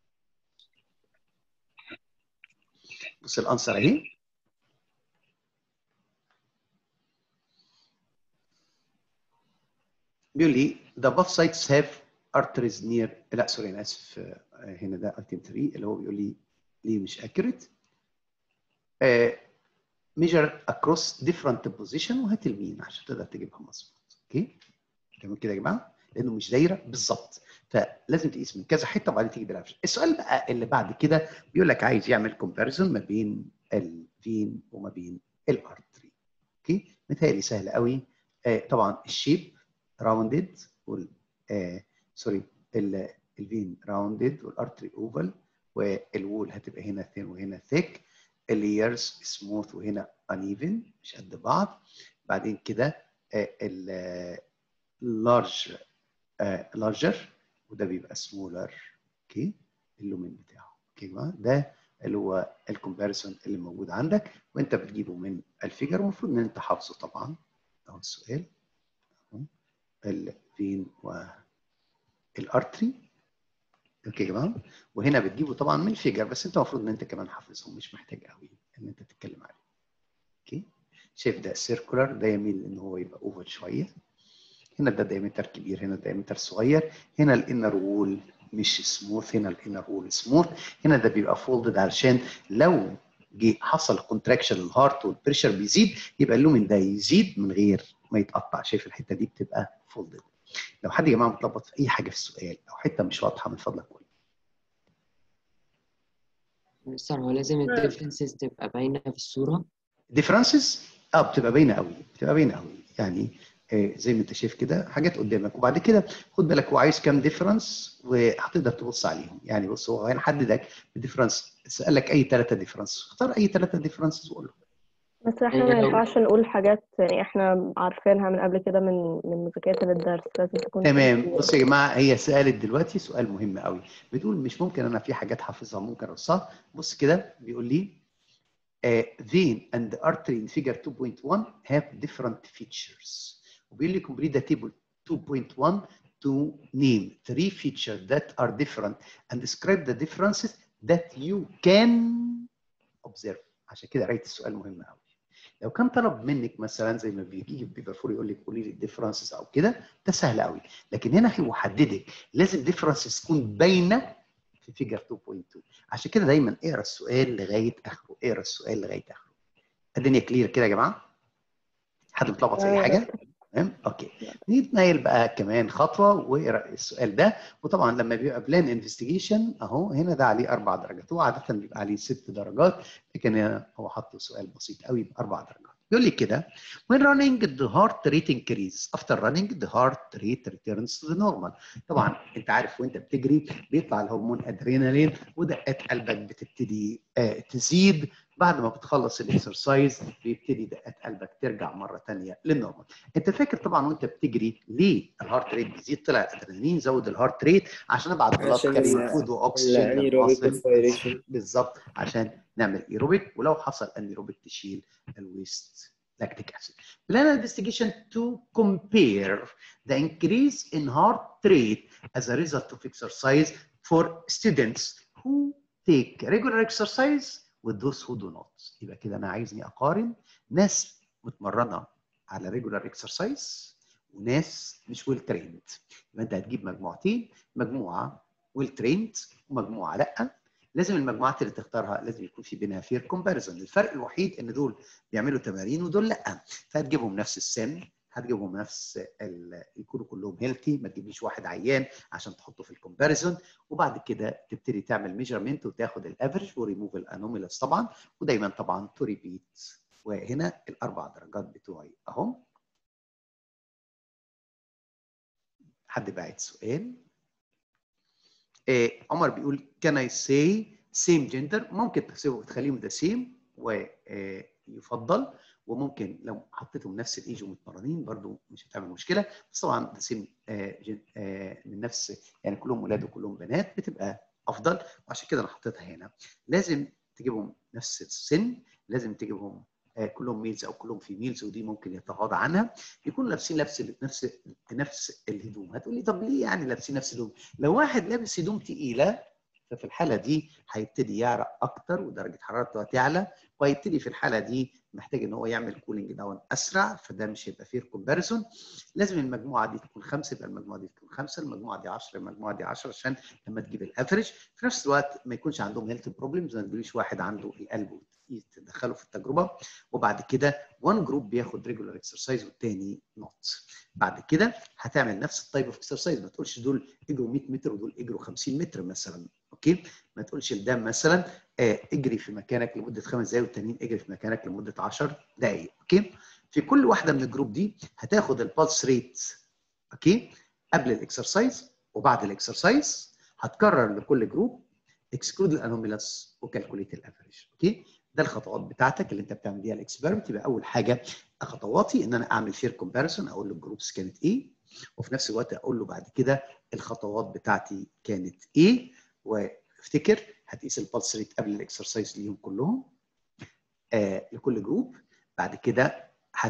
بص الانسر اهي بيقول لي the buff sites have arteries near لا سوري انا اسف آه، هنا ده ايتم 3 اللي هو بيقول لي ليه مش accurate آه، measure across different position وهات المين عشان تقدر تجيبها مظبوط اوكي تمام كده يا جماعه لانه مش دايره بالظبط فلازم تقيس من كذا حته وبعدين تيجي بالافرج السؤال بقى اللي بعد كده بيقول لك عايز يعمل كومباريزون ما بين الفين وما بين الارتري اوكي متهيألي سهل قوي آه طبعا الشيب راوندد وال آه سوري ال- الفين راوندد والارتري اوفال والوول هتبقى هنا ثين وهنا ثيك اللايرز سموث وهنا uneven مش قد بعض بعدين كده اللارج لارجر وده بيبقى سمولر اوكي اللومين بتاعه اوكي يا جماعه ده اللي هو الكومباريسون اللي موجود عندك وانت بتجيبه من الفيجر المفروض ان انت حافظه طبعا اهو السؤال اهو الفين والارتري اوكي يا جماعه وهنا بتجيبه طبعا من الفيجر بس انت المفروض ان انت كمان حافظهم مش محتاج قوي ان انت تتكلم عليه اوكي شايف ده سيركولار ده يميل ان هو يبقى اوفر شويه هنا ده دايمتر كبير هنا دايمتر صغير هنا الانر وول مش سموث هنا الانر وول سموث هنا ده بيبقى فولدد علشان لو جه حصل كونتراكشن للهارت والبريشر بيزيد يبقى اللومن ده يزيد من غير ما يتقطع شايف الحته دي بتبقى فولدد لو حد يا جماعه متلخبط في اي حاجه في السؤال او حته مش واضحه من فضلك قول مستر هو لازم الديفرنسز تبقى باينة في الصورة ديفرنسز اه بتبقى باينه قوي بتبقى باينه قوي يعني آه زي ما انت شايف كده حاجات قدامك وبعد كده خد بالك هو عايز كام ديفرنس وهتقدر تبص عليهم يعني بص هو هيحددك بديفرنس سالك اي ثلاثه ديفرنس اختار اي ثلاثه ديفرنس وقول له بس احنا ما ينفعش نقول حاجات يعني احنا عارفينها من قبل كده من من مذاكرة الدرس لازم تكون تمام بص يا جماعه هي سالت دلوقتي سؤال مهم قوي بتقول مش ممكن انا في حاجات حافظها ممكن ارصها بص كده بيقول لي uh, vein and artery in figure 2.1 have different features وبيقول لي complete the table 2.1 to name three features that are different and describe the differences that you can observe عشان كده قريت السؤال مهم قوي لو كان طلب منك مثلا زي ما بيجي بيبقى فور يقول لك قولي لي الديفرنسز او كده ده سهل قوي لكن هنا هو حددك لازم ديفرنسز تكون باينه في فيجر 2.2 عشان كده دايما اقرا السؤال لغايه اخره اقرا السؤال لغايه اخره الدنيا كلير كده يا جماعه حد متلخبط في اي حاجه تمام اوكي نتنقل بقى كمان خطوه واقرا السؤال ده وطبعا لما بيبقى بلان انفستيجيشن اهو هنا ده عليه اربع درجات هو عاده بيبقى عليه ست درجات لكن هنا هو حط سؤال بسيط قوي باربع درجات يقول لي كده when running the heart rate increase after running the heart rate returns to the normal طبعا انت عارف وانت بتجري بيطلع الهرمون ادرينالين ودقات قلبك بتبتدي آه تزيد بعد ما بتخلص الاكسرسايز بيبتدي دقات قلبك ترجع مره ثانيه للنورمال انت فاكر طبعا وانت بتجري ليه الهارت ريت بيزيد طلع الادرينالين زود الهارت ريت عشان ابعت بلاد عشان كاري ال- فود واكسجين الانيروبيك للمصل. respiration. بالظبط عشان نعمل ايروبيك ولو حصل انيروبيك تشيل الويست lactic acid. Plan investigation to compare the increase in heart rate as a result of exercise for students who take regular exercise with those who do not. يبقى كده انا عايزني اقارن ناس متمرنه على regular exercise وناس مش ويل تريند. يبقى انت هتجيب مجموعتين مجموعه ويل تريند ومجموعه لا لازم المجموعات اللي تختارها لازم يكون في بينها فير كومباريزون الفرق الوحيد ان دول بيعملوا تمارين ودول لا فهتجيبهم نفس السن هتجيبهم نفس ال- يكونوا كلهم هيلثي ما تجيبليش واحد عيان عشان تحطه في الكومباريزون وبعد كده تبتدي تعمل ميجرمنت وتاخد الافرج وريموف الانوميلاس طبعا ودايما طبعا تو ريبيت وهنا الاربع درجات بتوعي اهم حد بعت سؤال إيه عمر بيقول can I say same gender ممكن تحسبه تخليهم ده سيم ويفضل وممكن لو حطيتهم نفس الايج ومتمرنين برضو مش هتعمل مشكله بس طبعا ده سيم من نفس يعني كلهم ولاد وكلهم بنات بتبقى افضل وعشان كده انا حطيتها هنا لازم تجيبهم نفس السن لازم تجيبهم آه، كلهم ميلز او كلهم فيميلز ودي ممكن يتغاضى عنها يكونوا لابسين نفس نفس نفس الهدوم هتقولي طب ليه يعني لابسين نفس الهدوم لو واحد لابس هدوم تقيله ففي الحاله دي هيبتدي يعرق اكتر ودرجه حرارته هتعلى وهيبتدي في الحاله دي محتاج ان هو يعمل كولينج داون اسرع فده مش هيبقى فيه كومباريزون لازم المجموعه دي تكون خمسه يبقى المجموعه دي تكون خمسه المجموعه دي 10 المجموعه دي 10 عشان لما تجيب الافرج في نفس الوقت ما يكونش عندهم هيلث بروبلمز ما تجيبليش واحد عنده القلب وتدخله في التجربه وبعد كده وان جروب بياخد ريجولار اكسرسايز والتاني نوت بعد كده هتعمل نفس التايب اوف اكسرسايز ما تقولش دول اجروا 100 متر ودول اجروا 50 متر مثلا اوكي ما تقولش لده مثلا آه اجري في مكانك لمده خمس دقائق والتانيين اجري في مكانك لمده 10 دقائق اوكي في كل واحده من الجروب دي هتاخد البالس ريت اوكي قبل الاكسرسايز وبعد الاكسرسايز هتكرر لكل جروب اكسكلود الانوميلاس وكالكوليت الافريج اوكي ده الخطوات بتاعتك اللي انت بتعمل بيها الاكسبيرمنت يبقى اول حاجه خطواتي ان انا اعمل فير كومباريسون اقول له الجروبس كانت ايه وفي نفس الوقت اقول له بعد كده الخطوات بتاعتي كانت ايه وافتكر هتقيس البلس ريت قبل الاكسرسايز ليهم كلهم آه لكل جروب بعد كده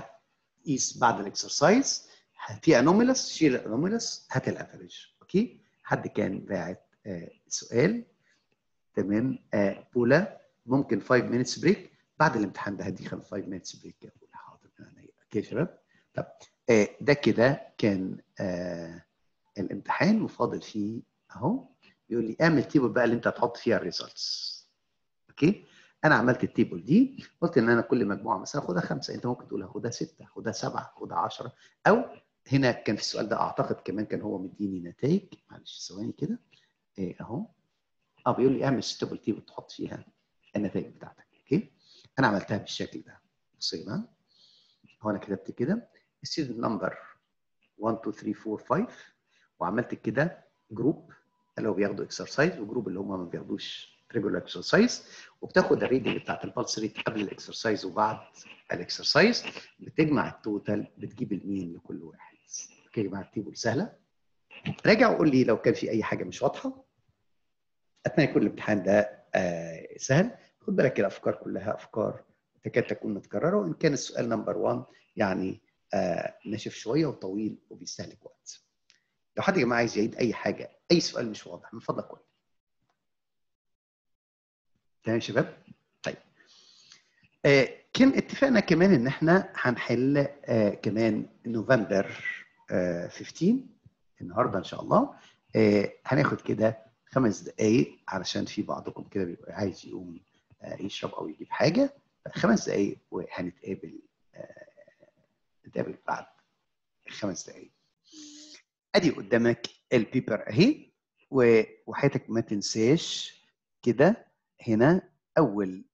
هتقيس بعد الاكسرسايز في انوميلس شيل الانوميلس هات الافريج اوكي حد كان باعت آه سؤال تمام آه بولا ممكن 5 مينتس بريك بعد الامتحان ده هديك 5 مينتس بريك يا بولا حاضر اوكي يا شباب طب آه ده كده كان آه الامتحان وفاضل فيه اهو يقول لي اعمل تيبل بقى اللي انت هتحط فيها الريزلتس اوكي انا عملت التيبل دي قلت ان انا كل مجموعه مثلا اخدها خمسه انت ممكن تقول هاخدها سته هاخدها سبعه هاخدها 10 او هنا كان في السؤال ده اعتقد كمان كان هو مديني نتائج معلش ثواني كده ايه اهو اه بيقول لي اعمل ستيبل تيبل تحط فيها النتائج بتاعتك اوكي انا عملتها بالشكل ده بص يا جماعه هو انا كتبت كده ستودنت نمبر 1 2 3 4 5 وعملت كده جروب اللي هو بياخدوا اكسرسايز وجروب اللي هم ما بياخدوش ريجولار اكسرسايز وبتاخد الريدنج بتاعت البلس ريت قبل الاكسرسايز وبعد الاكسرسايز بتجمع التوتال بتجيب المين لكل واحد اوكي يا جماعه التيبل سهله راجع وقول لي لو كان في اي حاجه مش واضحه اتمنى يكون الامتحان ده آه سهل خد بالك الافكار كلها افكار تكاد تكون متكرره وان كان السؤال نمبر 1 يعني آه ناشف شويه وطويل وبيستهلك وقت لو حد يا جماعه عايز يعيد اي حاجه اي سؤال مش واضح من فضلك قول تمام يا شباب طيب آه كان اتفقنا كمان ان احنا هنحل آه كمان نوفمبر آه 15 النهارده ان شاء الله آه هناخد كده خمس دقايق علشان في بعضكم كده بيبقى عايز يقوم آه يشرب او يجيب حاجه خمس دقايق وهنتقابل آه نتقابل بعد خمس دقايق ادي قدامك البيبر اهي وحياتك ما تنساش كده هنا اول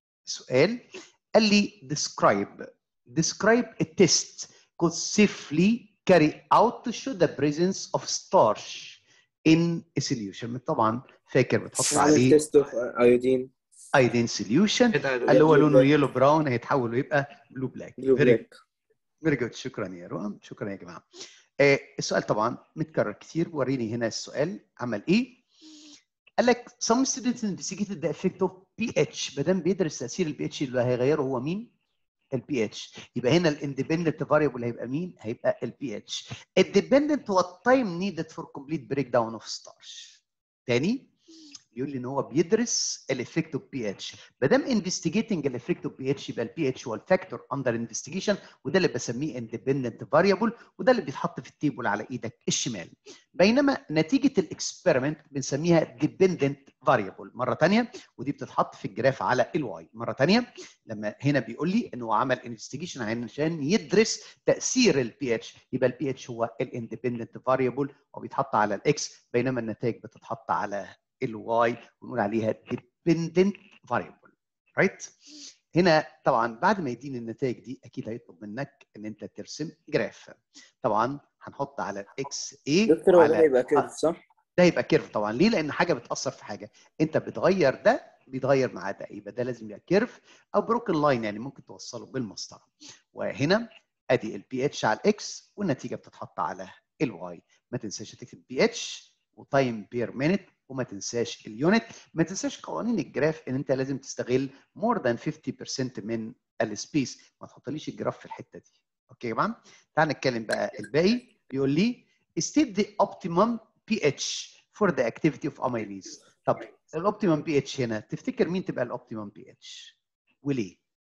سؤال قال لي describe describe a test could safely carry out to show the presence of starch in a solution طبعا فاكر بتحط عامل عليه تيست اوف ايودين ايدين سوليوشن اللي هو لونه يلو براون هيتحول ويبقى بلو بلاك بلو فيري بلاك فيري جود شكرا يا رؤم شكرا يا جماعه آه السؤال طبعا متكرر كتير وريني هنا السؤال عمل ايه قال لك some students investigated the effect of pH ما دام بيدرس تاثير البي اتش اللي هيغيره هو مين؟ البي اتش يبقى هنا الاندبندنت فاريبل هيبقى مين؟ هيبقى البي اتش الديبندنت هو التايم نيدد فور كومبليت بريك داون اوف ستارش تاني بيقول لي ان هو بيدرس الافكت اوف بي اتش ما دام انفستيجيتنج الافكت اوف بي اتش يبقى البي اتش هو الفاكتور اندر انفستيجيشن وده اللي بسميه اندبندنت فاريبل وده اللي بيتحط في التيبل على ايدك الشمال بينما نتيجه الاكسبيرمنت بنسميها ديبندنت فاريبل مره ثانيه ودي بتتحط في الجراف على الواي مره ثانيه لما هنا بيقول لي انه عمل انفستيجيشن عشان يدرس تاثير البي اتش يبقى البي اتش هو الاندبندنت فاريبل وبيتحط على الاكس بينما النتائج بتتحط على الواي ونقول عليها dependent variable right هنا طبعا بعد ما يديني النتائج دي اكيد هيطلب منك ان انت ترسم جراف طبعا هنحط على الاكس اي دكتور هو ده هيبقى كيرف صح؟ ده يبقى كيرف طبعا ليه؟ لان حاجه بتاثر في حاجه انت بتغير ده بيتغير معاه ده يبقى ده لازم يبقى كيرف او بروكن لاين يعني ممكن توصله بالمسطره وهنا ادي البي اتش على الاكس والنتيجه بتتحط على الواي ما تنساش تكتب بي اتش وتايم بير مينت وما تنساش اليونت ما تنساش قوانين الجراف ان انت لازم تستغل مور ذان 50% من السبيس ما تحطليش الجراف في الحته دي اوكي يا جماعه تعال نتكلم بقى الباقي بيقول لي state the optimum pH for the activity of amylase طب الاوبتيمم بي اتش هنا تفتكر مين تبقى الاوبتيمم بي اتش وليه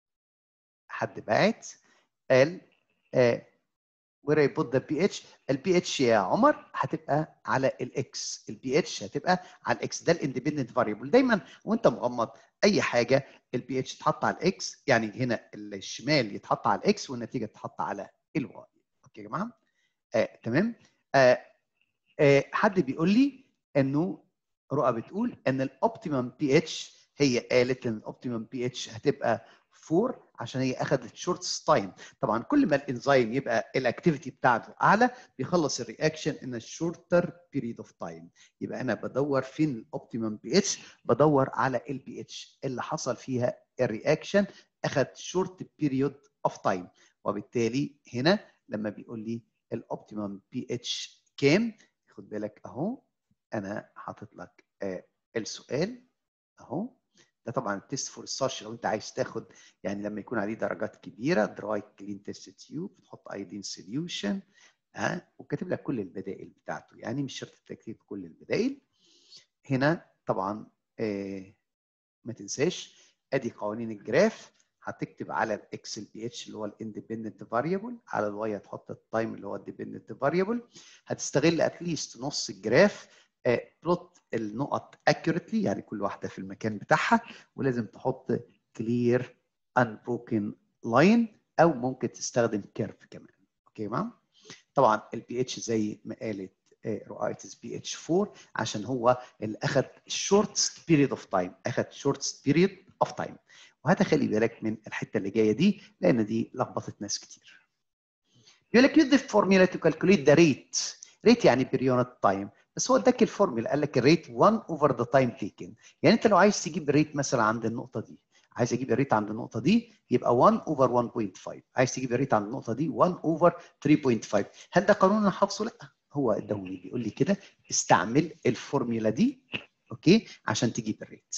حد باعت قال آه where I put the pH البي اتش يا عمر هتبقى على الاكس البي اتش هتبقى على الاكس ده الاندبندنت فاريبل دايما وانت مغمض اي حاجه البي اتش تحط على الاكس يعني هنا الشمال يتحط على الاكس والنتيجه تتحط على الواي اوكي يا جماعه آه، تمام آه، آه، حد بيقول لي انه رؤى بتقول ان الاوبتيمم بي اتش هي قالت ان الاوبتيمم بي اتش هتبقى 4 عشان هي اخذت شورت تايم طبعا كل ما الانزيم يبقى الاكتيفيتي بتاعته اعلى بيخلص الرياكشن ان شورتر بيريد اوف تايم يبقى انا بدور فين الاوبتيمم بي اتش بدور على البي اتش اللي حصل فيها الرياكشن اخذ شورت بيريود اوف تايم وبالتالي هنا لما بيقول لي الاوبتيمم بي اتش كام خد بالك اهو انا حاطط لك آه السؤال اهو ده طبعا التست فور السارش لو انت عايز تاخد يعني لما يكون عليه درجات كبيره دراي كلين تيست تيوب بتحط ايودين سوليوشن ها وكاتب لك كل البدائل بتاعته يعني مش شرط تكتب كل البدائل هنا طبعا آه ما تنساش ادي قوانين الجراف هتكتب على الاكس البي اتش اللي هو الاندبندنت فاريبل على الواي هتحط التايم اللي هو الديبندنت فاريبل هتستغل اتليست نص الجراف بلوت النقط accurately يعني كل واحده في المكان بتاعها ولازم تحط clear unbroken line او ممكن تستخدم كيرف كمان اوكي يا جماعه طبعا البي اتش زي ما قالت رؤيتس بي اتش 4 عشان هو اللي اخذ shortest period of time اخذ shortest period of time وهذا خلي بالك من الحته اللي جايه دي لان دي لخبطت ناس كتير بيقول لك use the formula to calculate the rate rate يعني per unit time بس هو اداك الفورمولا قال لك الريت 1 اوفر ذا تايم تيكن يعني انت لو عايز تجيب الريت مثلا عند النقطه دي عايز اجيب الريت عند النقطه دي يبقى 1 اوفر 1.5 عايز تجيب الريت عند النقطه دي 1 اوفر 3.5 هل ده قانون انا حافظه لا هو اداهولي بيقول لي كده استعمل الفورمولا دي اوكي عشان تجيب الريت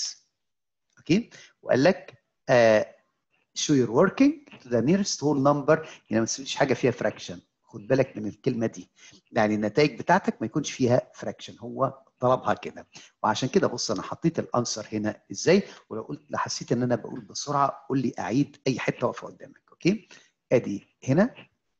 اوكي وقال لك آه show your working to the nearest whole number يعني ما تسويش حاجه فيها fraction خد بالك من الكلمه دي يعني النتائج بتاعتك ما يكونش فيها فراكشن هو طلبها كده وعشان كده بص انا حطيت الانسر هنا ازاي ولو قلت لو حسيت ان انا بقول بسرعه قول لي اعيد اي حته واقفه قدامك اوكي ادي هنا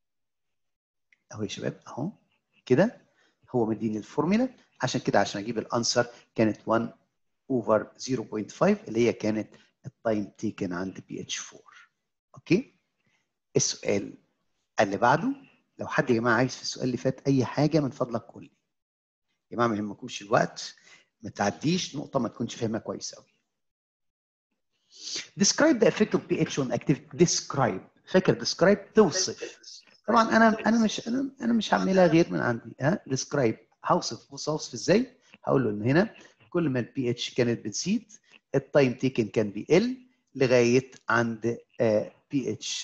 اهو يا شباب اهو كده هو مديني الفورمولا عشان كده عشان اجيب الانسر كانت 1 اوفر 0.5 اللي هي كانت التايم تيكن عند بي اتش 4 اوكي السؤال اللي بعده لو حد يا جماعه عايز في السؤال اللي فات اي حاجه من فضلك قول لي يا جماعه ما يهمكمش الوقت ما تعديش نقطه ما تكونش فاهمها كويس قوي describe the effect of pH on activity describe فاكر describe توصف طبعا انا انا مش انا انا مش هعملها غير من عندي ها describe هوصف بص اوصف ازاي هقول له ان هنا كل ما البي اتش كانت بتزيد التايم تيكن كان بيقل لغايه عند بي اتش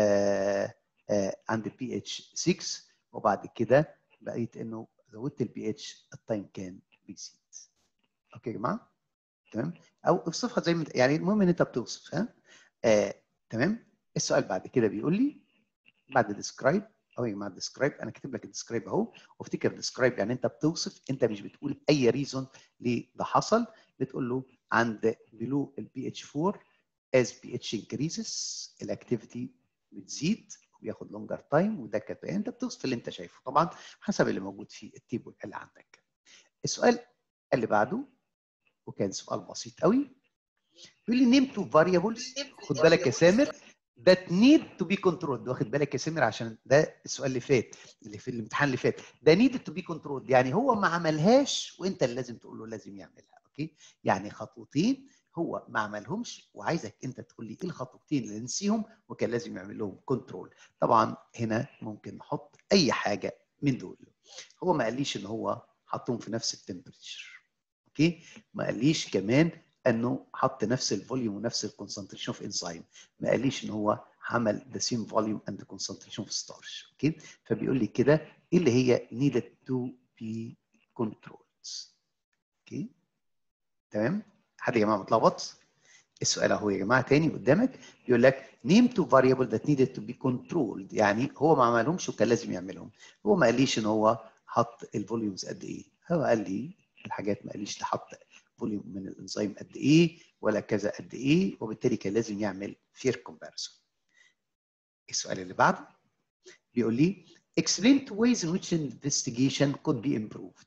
عند بي اتش 6 وبعد كده بقيت انه زودت البي اتش التايم كان بيزيد اوكي يا جماعه تمام او اوصفها زي ما يعني المهم ان انت بتوصف ها آه، تمام السؤال بعد كده بيقول لي بعد ديسكرايب اهو يا جماعه ديسكرايب انا كاتب لك الديسكرايب اهو وافتكر ديسكرايب يعني انت بتوصف انت مش بتقول اي ريزون ليه ده حصل بتقول له عند بلو البي اتش 4 as pH increases الاكتيفيتي بتزيد وبياخد لونجر تايم وده كده انت بتوصف اللي انت شايفه طبعا حسب اللي موجود في التيبل اللي عندك السؤال اللي بعده وكان سؤال بسيط قوي بيقول لي نيم تو فاريبلز خد بالك يا سامر that need to be controlled واخد بالك يا سامر عشان ده السؤال اللي فات اللي في الامتحان اللي فات ده needed to be controlled يعني هو ما عملهاش وانت اللي لازم تقول له لازم يعملها اوكي يعني خطوتين هو ما عملهمش وعايزك انت تقول لي ايه الخطوتين اللي نسيهم وكان لازم يعمل لهم كنترول طبعا هنا ممكن نحط اي حاجه من دول هو ما قاليش ان هو حطهم في نفس التمبريتشر اوكي ما قاليش كمان انه حط نفس الفوليوم ونفس الكونسنتريشن في انزيم ما قاليش ان هو عمل the same volume and concentration في ستارش اوكي فبيقول لي كده ايه اللي هي needed to be controlled اوكي تمام حد يا جماعه متلخبط السؤال اهو يا جماعه تاني قدامك بيقول لك name two variable that needed to be controlled يعني هو ما عملهمش وكان لازم يعملهم هو ما قاليش ان هو حط الفوليومز قد ايه هو قال لي الحاجات ما قاليش تحط فوليوم من الانزيم قد ايه ولا كذا قد ايه وبالتالي كان لازم يعمل فير كومباريسون السؤال اللي بعده بيقول لي explain two ways in which investigation could be improved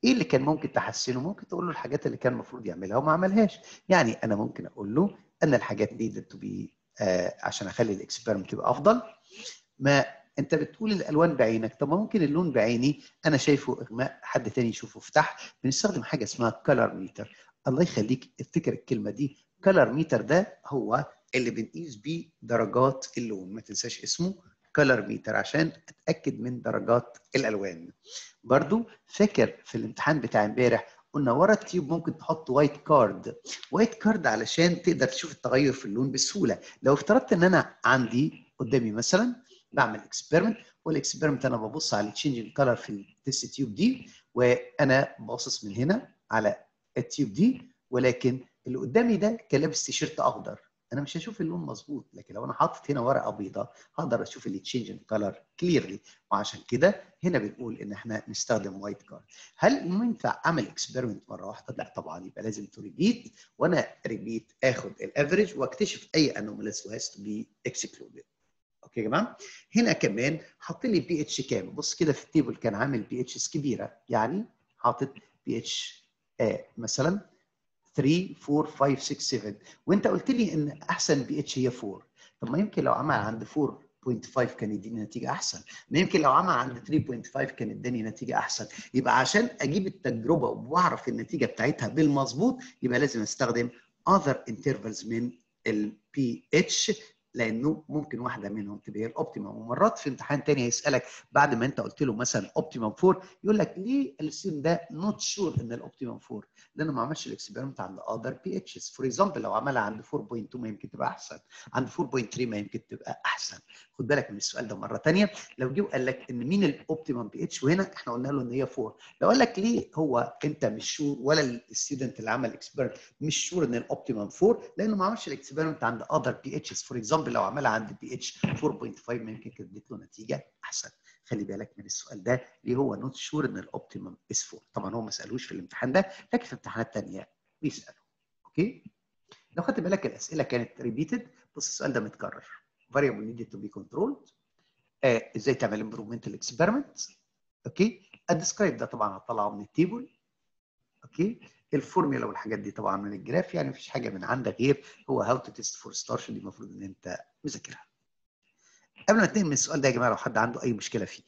ايه اللي كان ممكن تحسنه ممكن تقول له الحاجات اللي كان المفروض يعملها وما عملهاش يعني انا ممكن اقول له ان الحاجات needed to be آه عشان اخلي الاكسبيرمنت يبقى افضل ما انت بتقول الالوان بعينك طب ما ممكن اللون بعيني انا شايفه اغماء حد تاني يشوفه فتح بنستخدم حاجه اسمها كلر ميتر الله يخليك افتكر الكلمه دي كلر ميتر ده هو اللي بنقيس بيه درجات اللون ما تنساش اسمه كلر ميتر عشان اتاكد من درجات الالوان برضو فاكر في الامتحان بتاع امبارح قلنا ورا التيوب ممكن تحط وايت كارد وايت كارد علشان تقدر تشوف التغير في اللون بسهوله لو افترضت ان انا عندي قدامي مثلا بعمل اكسبيرمنت والاكسبيرمنت انا ببص على التشينجنج كلر في التست تيوب دي وانا باصص من هنا على التيوب دي ولكن اللي قدامي ده كان لابس تيشيرت اخضر انا مش هشوف اللون مظبوط لكن لو انا حاطط هنا ورقه بيضاء هقدر اشوف التشينجنج كلر كليرلي وعشان كده هنا بنقول ان احنا نستخدم وايت كارد هل ينفع اعمل اكسبيرمنت مره واحده لا طبعا يبقى لازم تو ريبيت وانا ريبيت اخد الافريج واكتشف اي انوماليز وهاز تو بي اكسكلودد اوكي يا جماعه هنا كمان حط لي بي اتش كام بص كده في التيبل كان عامل بي اتش كبيره يعني حاطط بي اتش مثلا 3 4 5 6 7 وانت قلت لي ان احسن بي اتش هي 4 طب ما يمكن لو عمل عند 4.5 كان يديني نتيجه احسن ما يمكن لو عمل عند 3.5 كان اداني نتيجه احسن يبقى عشان اجيب التجربه واعرف النتيجه بتاعتها بالمظبوط يبقى لازم استخدم other intervals من البي اتش لانه ممكن واحده منهم تبقى هي الاوبتيمم ومرات في امتحان تاني هيسالك بعد ما انت قلت له مثلا اوبتيمم 4 يقول لك ليه الستودنت ده نوت شور ان الاوبتيمم 4 لانه ما عملش الاكسبيرمنت عند اذر بي اتشز فور اكزامبل لو عملها عند 4.2 ما يمكن تبقى احسن عند 4.3 ما يمكن تبقى احسن خد بالك من السؤال ده مره ثانيه لو جه وقال لك ان مين الاوبتيمم بي اتش وهنا احنا قلنا له ان هي 4 لو قال لك ليه هو انت مش شور ولا الستودنت اللي عمل اكسبيرمنت مش شور ان الاوبتيمم 4 لانه ما عملش الاكسبيرمنت عند اذر بي اتشز فور اكزامبل لو عملها عند بي اتش 4.5 ما يمكن كانت ادت له نتيجه احسن خلي بالك من السؤال ده ليه هو نوت شور ان الاوبتيمم از 4 طبعا هو ما سالوش في الامتحان ده لكن في امتحانات ثانيه بيسالوا اوكي لو خدت بالك الاسئله كانت ريبيتد بص السؤال ده متكرر variable needed to be controlled آه ازاي تعمل امبروفمنت الاكسبيرمنت اوكي الديسكرايب ده طبعا هتطلعه من التيبل اوكي الفورميولا والحاجات دي طبعا من الجراف يعني مفيش حاجه من عندك غير هو هاو تو تيست فور ستارش اللي المفروض ان انت مذاكرها قبل ما ننتهي من السؤال ده يا جماعه لو حد عنده اي مشكله فيه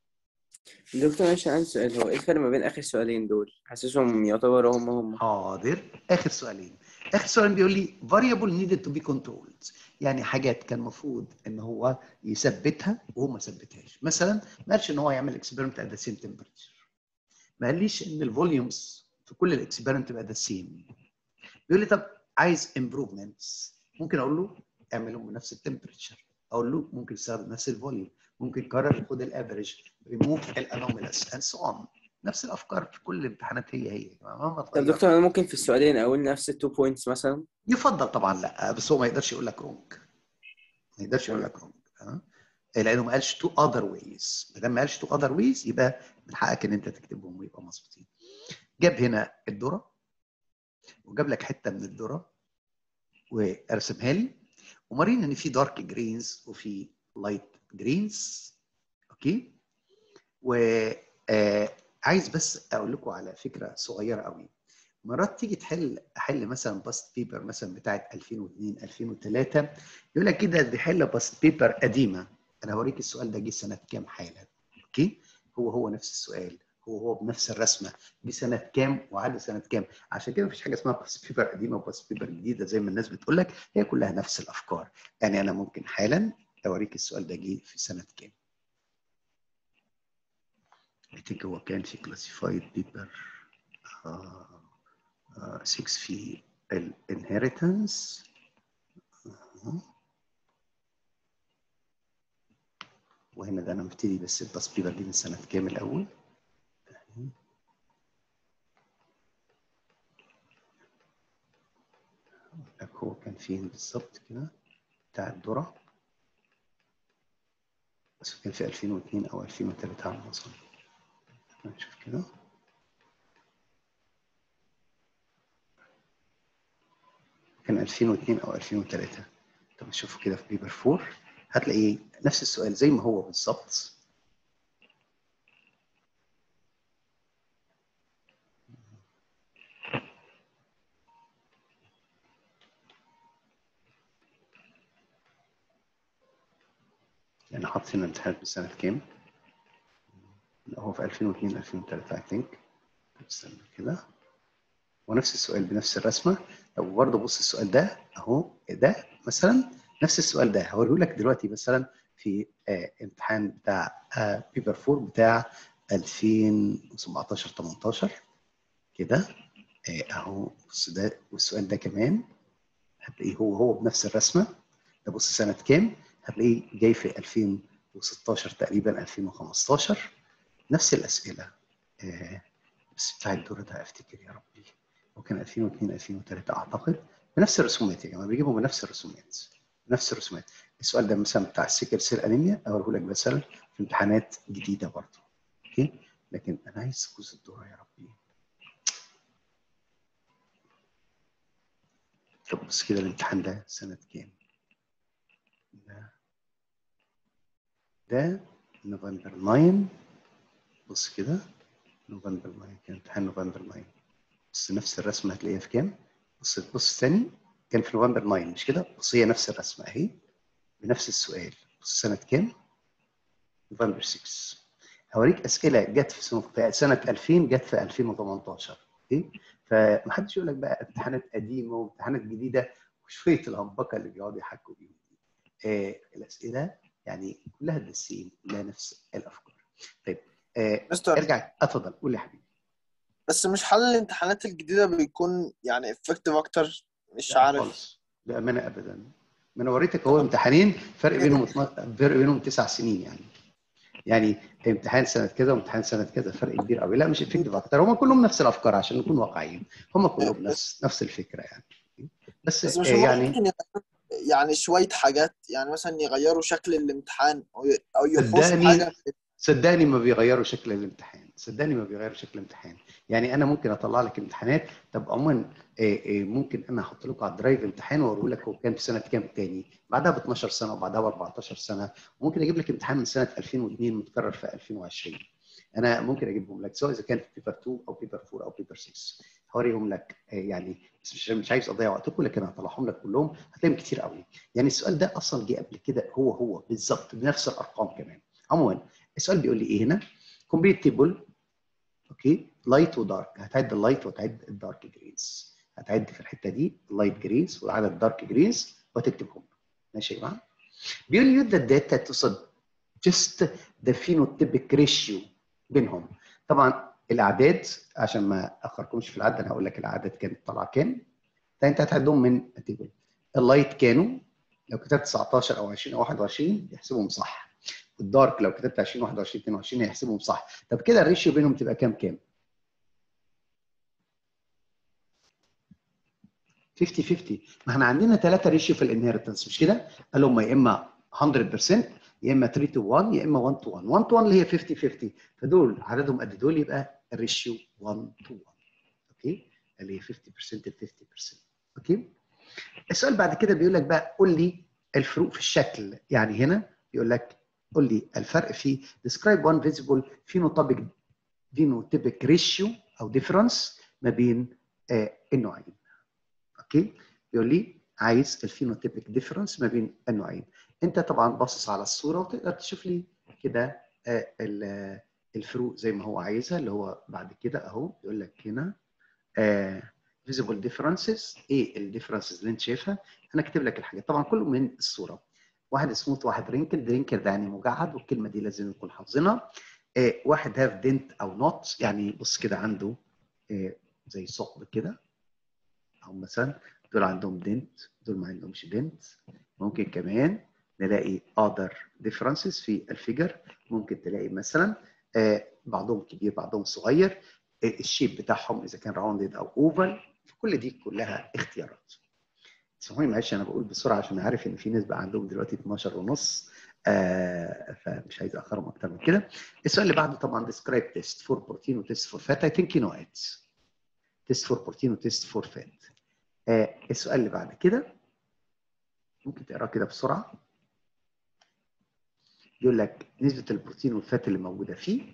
دكتور معلش عندي سؤال هو ايه الفرق ما بين اخر سؤالين دول حاسسهم يعتبروا هم هم حاضر اخر سؤالين اخر سؤال بيقول لي variable needed to be controlled يعني حاجات كان المفروض ان هو يثبتها وهو ما ثبتهاش مثلا ما قالش ان هو يعمل اكسبيرمنت at the same temperature ما قاليش ان الفوليومز في كل الاكسبيرمنت تبقى ذا سيم بيقول لي طب عايز امبروفمنتس ممكن اقول له اعملهم بنفس التمبريتشر اقول له ممكن تستخدم نفس الفوليوم ممكن كرر خد الافريج ريموف الانوميلس اند سو اون نفس الافكار في كل الامتحانات هي هي مهما طب دكتور انا ممكن في السؤالين اقول نفس التو بوينتس مثلا يفضل طبعا لا بس هو ما يقدرش يقول لك رونج ما يقدرش يقول لك رونج لانه ما قالش تو اذر ويز ما دام ما قالش تو اذر ويز يبقى من حقك ان انت تكتبهم ويبقى مظبوطين جاب هنا الذره وجاب لك حته من الذره ورسمها لي ومارين ان في دارك جرينز وفي لايت جرينز اوكي و آه عايز بس اقول لكم على فكره صغيره قوي مرات تيجي تحل احل مثلا باست بيبر مثلا بتاعت 2002 2003 يقول لك كده دي حل باست بيبر قديمه انا هوريك السؤال ده جه سنه كام حالا اوكي هو هو نفس السؤال هو هو بنفس الرسمه دي سنه كام وعدد سنه كام عشان كده مفيش حاجه اسمها باست بيبر قديمه وباست بيبر جديده زي ما الناس بتقول لك هي كلها نفس الافكار يعني انا ممكن حالا اوريك السؤال ده جه في سنه كام I think هو كان في classified paper uh, uh, 6 في ال inheritance uh, وهنا ده انا مبتدي بس الباس بيبر دي من سنه كام الاول لك هو كان فين بالظبط كده بتاع الذره بس كان في 2002 او 2003 على ما اظن نشوف كده كان 2002 او 2003 طب نشوفه كده في بيبر 4 هتلاقيه نفس السؤال زي ما هو بالظبط يعني حاطط هنا امتحانات من سنه كام؟ لا، هو في 2002 2003 اي ثينك استنى كده ونفس السؤال بنفس الرسمه طب برضه بص السؤال ده اهو ده مثلا نفس السؤال ده هوريه لك دلوقتي مثلا في آه امتحان بتاع آه بيبر 4 بتاع 2017 18 كده آه اهو بص ده والسؤال ده كمان هتلاقيه هو هو بنفس الرسمه ده بص سنه كام هتلاقيه جاي في 2016 تقريبا 2015 نفس الاسئله آه بس بتاع الدور ده افتكر يا ربي هو كان 2002 2003 اعتقد بنفس الرسومات يا جماعه بيجيبوا بنفس الرسومات نفس الرسومات السؤال ده مثلا بتاع السيكل سيل انيميا اوريه لك مثلا في امتحانات جديده برضه اوكي لكن انا عايز كوز الدوره يا ربي طب بص كده الامتحان ده سنه كام؟ ده ده نوفمبر 9 بص كده نوفمبر 9 كان امتحان نوفمبر 9 بص نفس الرسمه هتلاقيها في كام؟ بص بص تاني كان في نوفمبر 9 مش كده؟ بص هي نفس الرسمه اهي بنفس السؤال بص سنه كام؟ نوفمبر 6 هوريك اسئله جت في سنه في سنه 2000 جت في 2018 اوكي؟ فمحدش يقول لك بقى امتحانات قديمه وامتحانات جديده وشويه الهمبكه اللي بيقعدوا يحكوا بيهم دي. آه الاسئله يعني كلها السيم كلها نفس الافكار. طيب آه مستر ارجع اتفضل قول يا حبيبي. بس مش حل الامتحانات الجديدة بيكون يعني افكتيف اكتر مش لا عارف خالص بامانه ابدا ما انا وريتك هو امتحانين فرق بينهم اتنا- فرق بينهم تسع سنين يعني يعني امتحان سنه كذا وامتحان سنه كذا فرق كبير قوي لا مش افكتيف اكتر هم كلهم نفس الافكار عشان نكون واقعيين هم كلهم نفس نفس الفكره يعني بس بس مش آه، يعني ممكن يغيروا يعني شوية حاجات يعني مثلا يغيروا شكل الامتحان أو ي- أو يضيفوا صدقني حاجة صدقني ما بيغيروا شكل الامتحان صدقني ما بيغيروا شكل الامتحان يعني انا ممكن اطلع لك امتحانات طب عموما آه، آه، ممكن انا احط لكم على الدرايف امتحان واقول لك هو كان في سنه كام تاني بعدها ب 12 سنه وبعدها ب 14 سنه وممكن اجيب لك امتحان من سنه 2002 متكرر في 2020 انا ممكن اجيبهم لك سواء اذا كان في بيبر 2 او بيبر 4 او بيبر 6 هوريهم لك آه، يعني بس مش مش عايز اضيع وقتكم لكن هطلعهم لك كلهم هتلاقيهم كتير قوي يعني السؤال ده اصلا جه قبل كده هو هو بالظبط بنفس الارقام كمان عموما السؤال بيقول لي ايه هنا كومبليت تيبل اوكي لايت ودارك هتعد اللايت وتعد الدارك جريز هتعد في الحته دي اللايت جريز وعدد الدارك جريز وتكتبهم ماشي يا جماعه بيقول لي ذا داتا تصد just the phenotypic ratio بينهم طبعا الاعداد عشان ما اخركمش في العد انا هقول لك الاعداد كانت طالعه كام ده انت هتعدهم من التيبل اللايت كانوا لو كتبت 19 او 20 او 21 يحسبهم صح الدارك لو كتبت 20 21 22 هيحسبهم صح طب كده الريشيو بينهم تبقى كام كام 50 50 ما احنا عندنا ثلاثه ريشيو في الانهيرتنس مش كده قال لهم يا اما 100% يا اما 3 to 1 يا اما 1 to 1 1 to 1 اللي هي 50 50 فدول عددهم قد دول يبقى الريشيو 1 to 1 اوكي اللي هي 50% ل 50% اوكي السؤال بعد كده بيقول لك بقى قول لي الفروق في الشكل يعني هنا بيقول لك قول لي الفرق في describe one visible phenotypic phenotypic ratio او difference ما بين آه النوعين اوكي بيقول لي عايز الفينوتيبك ديفرنس ما بين النوعين انت طبعا باصص على الصوره وتقدر تشوف لي كده آه، ال- الفروق زي ما هو عايزها اللي هو بعد كده اهو بيقول لك هنا فيزيبل ديفرنسز ايه الديفرنسز اللي انت شايفها انا كاتب لك الحاجات طبعا كله من الصوره واحد سموث واحد رينكل رينكل ده يعني مجعد والكلمه دي لازم نكون حافظينها آه، واحد هاف دنت او نوت يعني بص كده عنده آه، زي ثقب كده او مثلا دول عندهم دنت دول ما عندهمش دنت ممكن كمان نلاقي other differences في الفيجر ممكن تلاقي مثلا آه، بعضهم كبير بعضهم صغير آه، الشيب بتاعهم اذا كان راوندد او اوفال كل دي كلها اختيارات سامحوني معلش انا بقول بسرعه عشان عارف ان في ناس بقى عندهم دلوقتي 12 ونص آه فمش عايز اخرهم اكتر من كده السؤال اللي بعده طبعا describe test for protein وتست for fat I think you know it test for protein وتست for fat آه السؤال اللي بعد كده ممكن تقراه كده بسرعه يقول لك نسبه البروتين والفات اللي موجوده فيه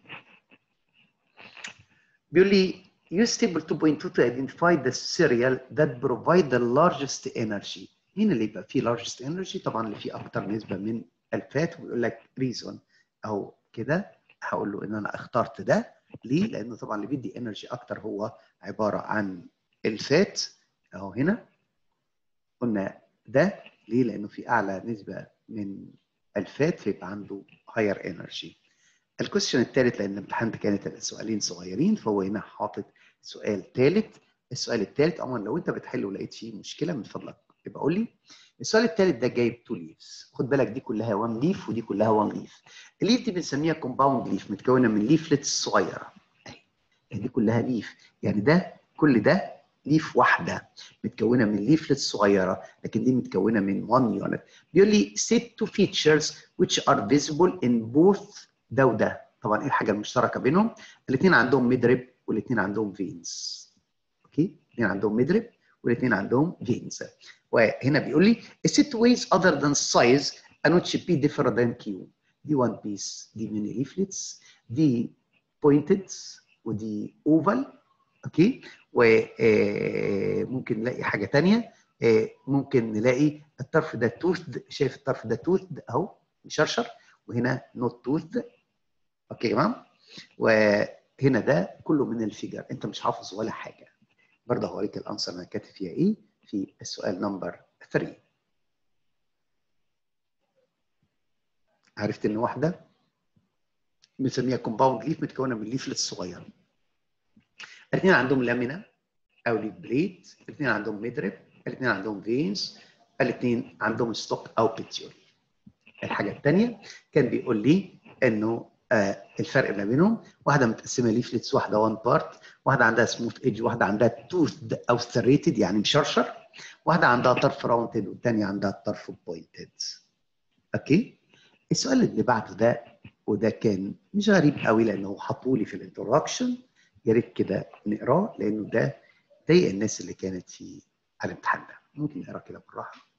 بيقول لي use table 2.2 to identify the cereal that provide the largest energy مين اللي يبقى فيه largest energy طبعا اللي فيه اكتر نسبه من الفات وبيقول لك ريزون اهو كده هقول له ان انا اخترت ده ليه؟ لانه طبعا اللي بيدي انرجي اكتر هو عباره عن الفات اهو هنا قلنا ده ليه؟ لانه في اعلى نسبه من الفات فيبقى عنده هاير انرجي. الكويستشن الثالث لان الامتحان ده كانت السؤالين صغيرين فهو هنا حاطط سؤال ثالث السؤال الثالث عموما لو انت بتحل ولقيت فيه مشكله من فضلك يبقى قول لي السؤال الثالث ده جايب تو ليفز خد بالك دي كلها 1 ليف ودي كلها 1 ليف الليف دي بنسميها كومباوند ليف متكونه من ليفلتس صغيره اهي يعني دي كلها ليف يعني ده كل ده ليف واحده متكونه من ليفلتس صغيره لكن دي متكونه من 1 يونت بيقول لي set two features which are visible in both ده وده طبعا ايه الحاجه المشتركه بينهم الاثنين عندهم مدرب والاثنين عندهم فينز اوكي الاثنين عندهم مدرب والاثنين عندهم فينز وهنا بيقول لي a set ways other than size and which be different than Q دي one piece دي mini leaflets دي pointed ودي oval اوكي وممكن نلاقي حاجه ثانيه ممكن نلاقي الطرف ده توث شايف الطرف ده توث اهو مشرشر وهنا نوت توث اوكي تمام وهنا ده كله من الفيجر انت مش حافظ ولا حاجه برضه هوريك الانسر انا كاتب فيها ايه في السؤال نمبر 3 عرفت ان واحده بنسميها كومباوند ليف متكونه من ليفلت صغيره الاثنين عندهم لامينا او ليف بليد الاثنين عندهم مدرب الاثنين عندهم فينز الاثنين عندهم ستوك او بيتيول الحاجه الثانيه كان بيقول لي انه آه الفرق ما بينهم واحده متقسمه ليفلتس واحده وان بارت واحده عندها سموث ايدج واحده عندها توثد او ستريتد يعني مشرشر واحده عندها طرف راوندد والثانيه عندها طرف بوينتد اوكي السؤال اللي بعده ده وده كان مش غريب قوي لانه حطوا لي في الانترودكشن يا ريت كده نقراه لانه ده ضايق الناس اللي كانت في على الامتحان ده ممكن نقرا كده بالراحه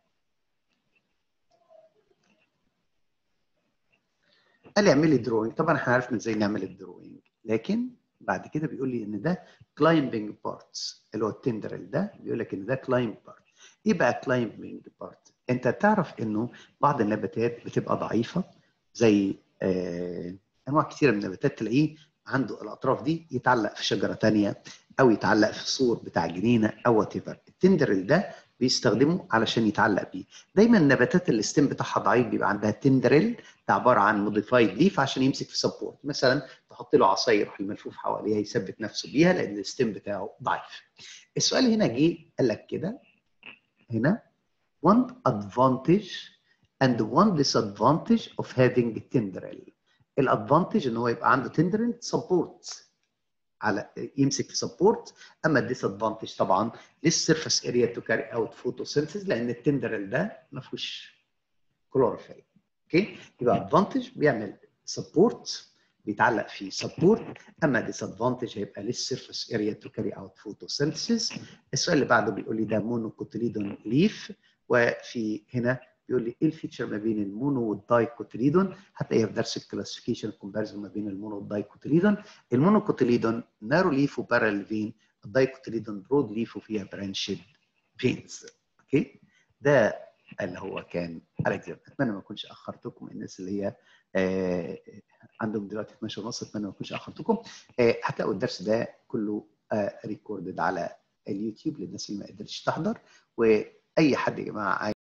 قال لي اعمل لي دروينج طبعا احنا عرفنا ازاي نعمل الدروينج لكن بعد كده بيقول لي ان ده كلايمبنج بارتس اللي هو التندرل ده بيقول لك ان ده كلايمب بارت ايه بقى كلايمبنج بارت انت تعرف انه بعض النباتات بتبقى ضعيفه زي آه انواع كثيره من النباتات تلاقيه عنده الاطراف دي يتعلق في شجره ثانيه او يتعلق في السور بتاع جنينه او وات التندرل ده بيستخدمه علشان يتعلق بيه دايما النباتات الستيم بتاعها ضعيف بيبقى عندها تندرل ده عباره عن موديفايد ليف عشان يمسك في سبورت مثلا تحط له عصايه يروح الملفوف حواليها يثبت نفسه بيها لان الستيم بتاعه ضعيف السؤال هنا جه قال لك كده هنا one advantage and one disadvantage of having tendril الادفانتج ان هو يبقى عنده تندرل سبورت على يمسك في سبورت اما الديس ادفانتج طبعا للسيرفس اريا تو كاري اوت فوتوسينثيز لان التندرل ده ما فيهوش كلوروفيل اوكي يبقى ادفانتج بيعمل سبورت بيتعلق في سبورت اما ديس ادفانتج هيبقى للسيرفس اريا تو كاري اوت فوتوسينثيز السؤال اللي بعده بيقول لي ده مونوكوتليدون ليف وفي هنا بيقول لي ايه الفيتشر ما بين المونو والدايكوتليدون هتلاقيها في درس الكلاسيفيكيشن كومباريزون ما بين المونو والدايكوتليدون المونوكوتليدون نارو ليف وبارل فين الدايكوتليدون برود ليف وفيها برانشد فينز اوكي ده اللي هو كان الكزاندر اتمنى ما اكونش اخرتكم الناس اللي هي آه عندهم دلوقتي 12 ونص اتمنى ما اكونش اخرتكم آه هتلاقوا الدرس ده كله آه ريكوردد على اليوتيوب للناس اللي ما قدرتش تحضر واي حد يا جماعه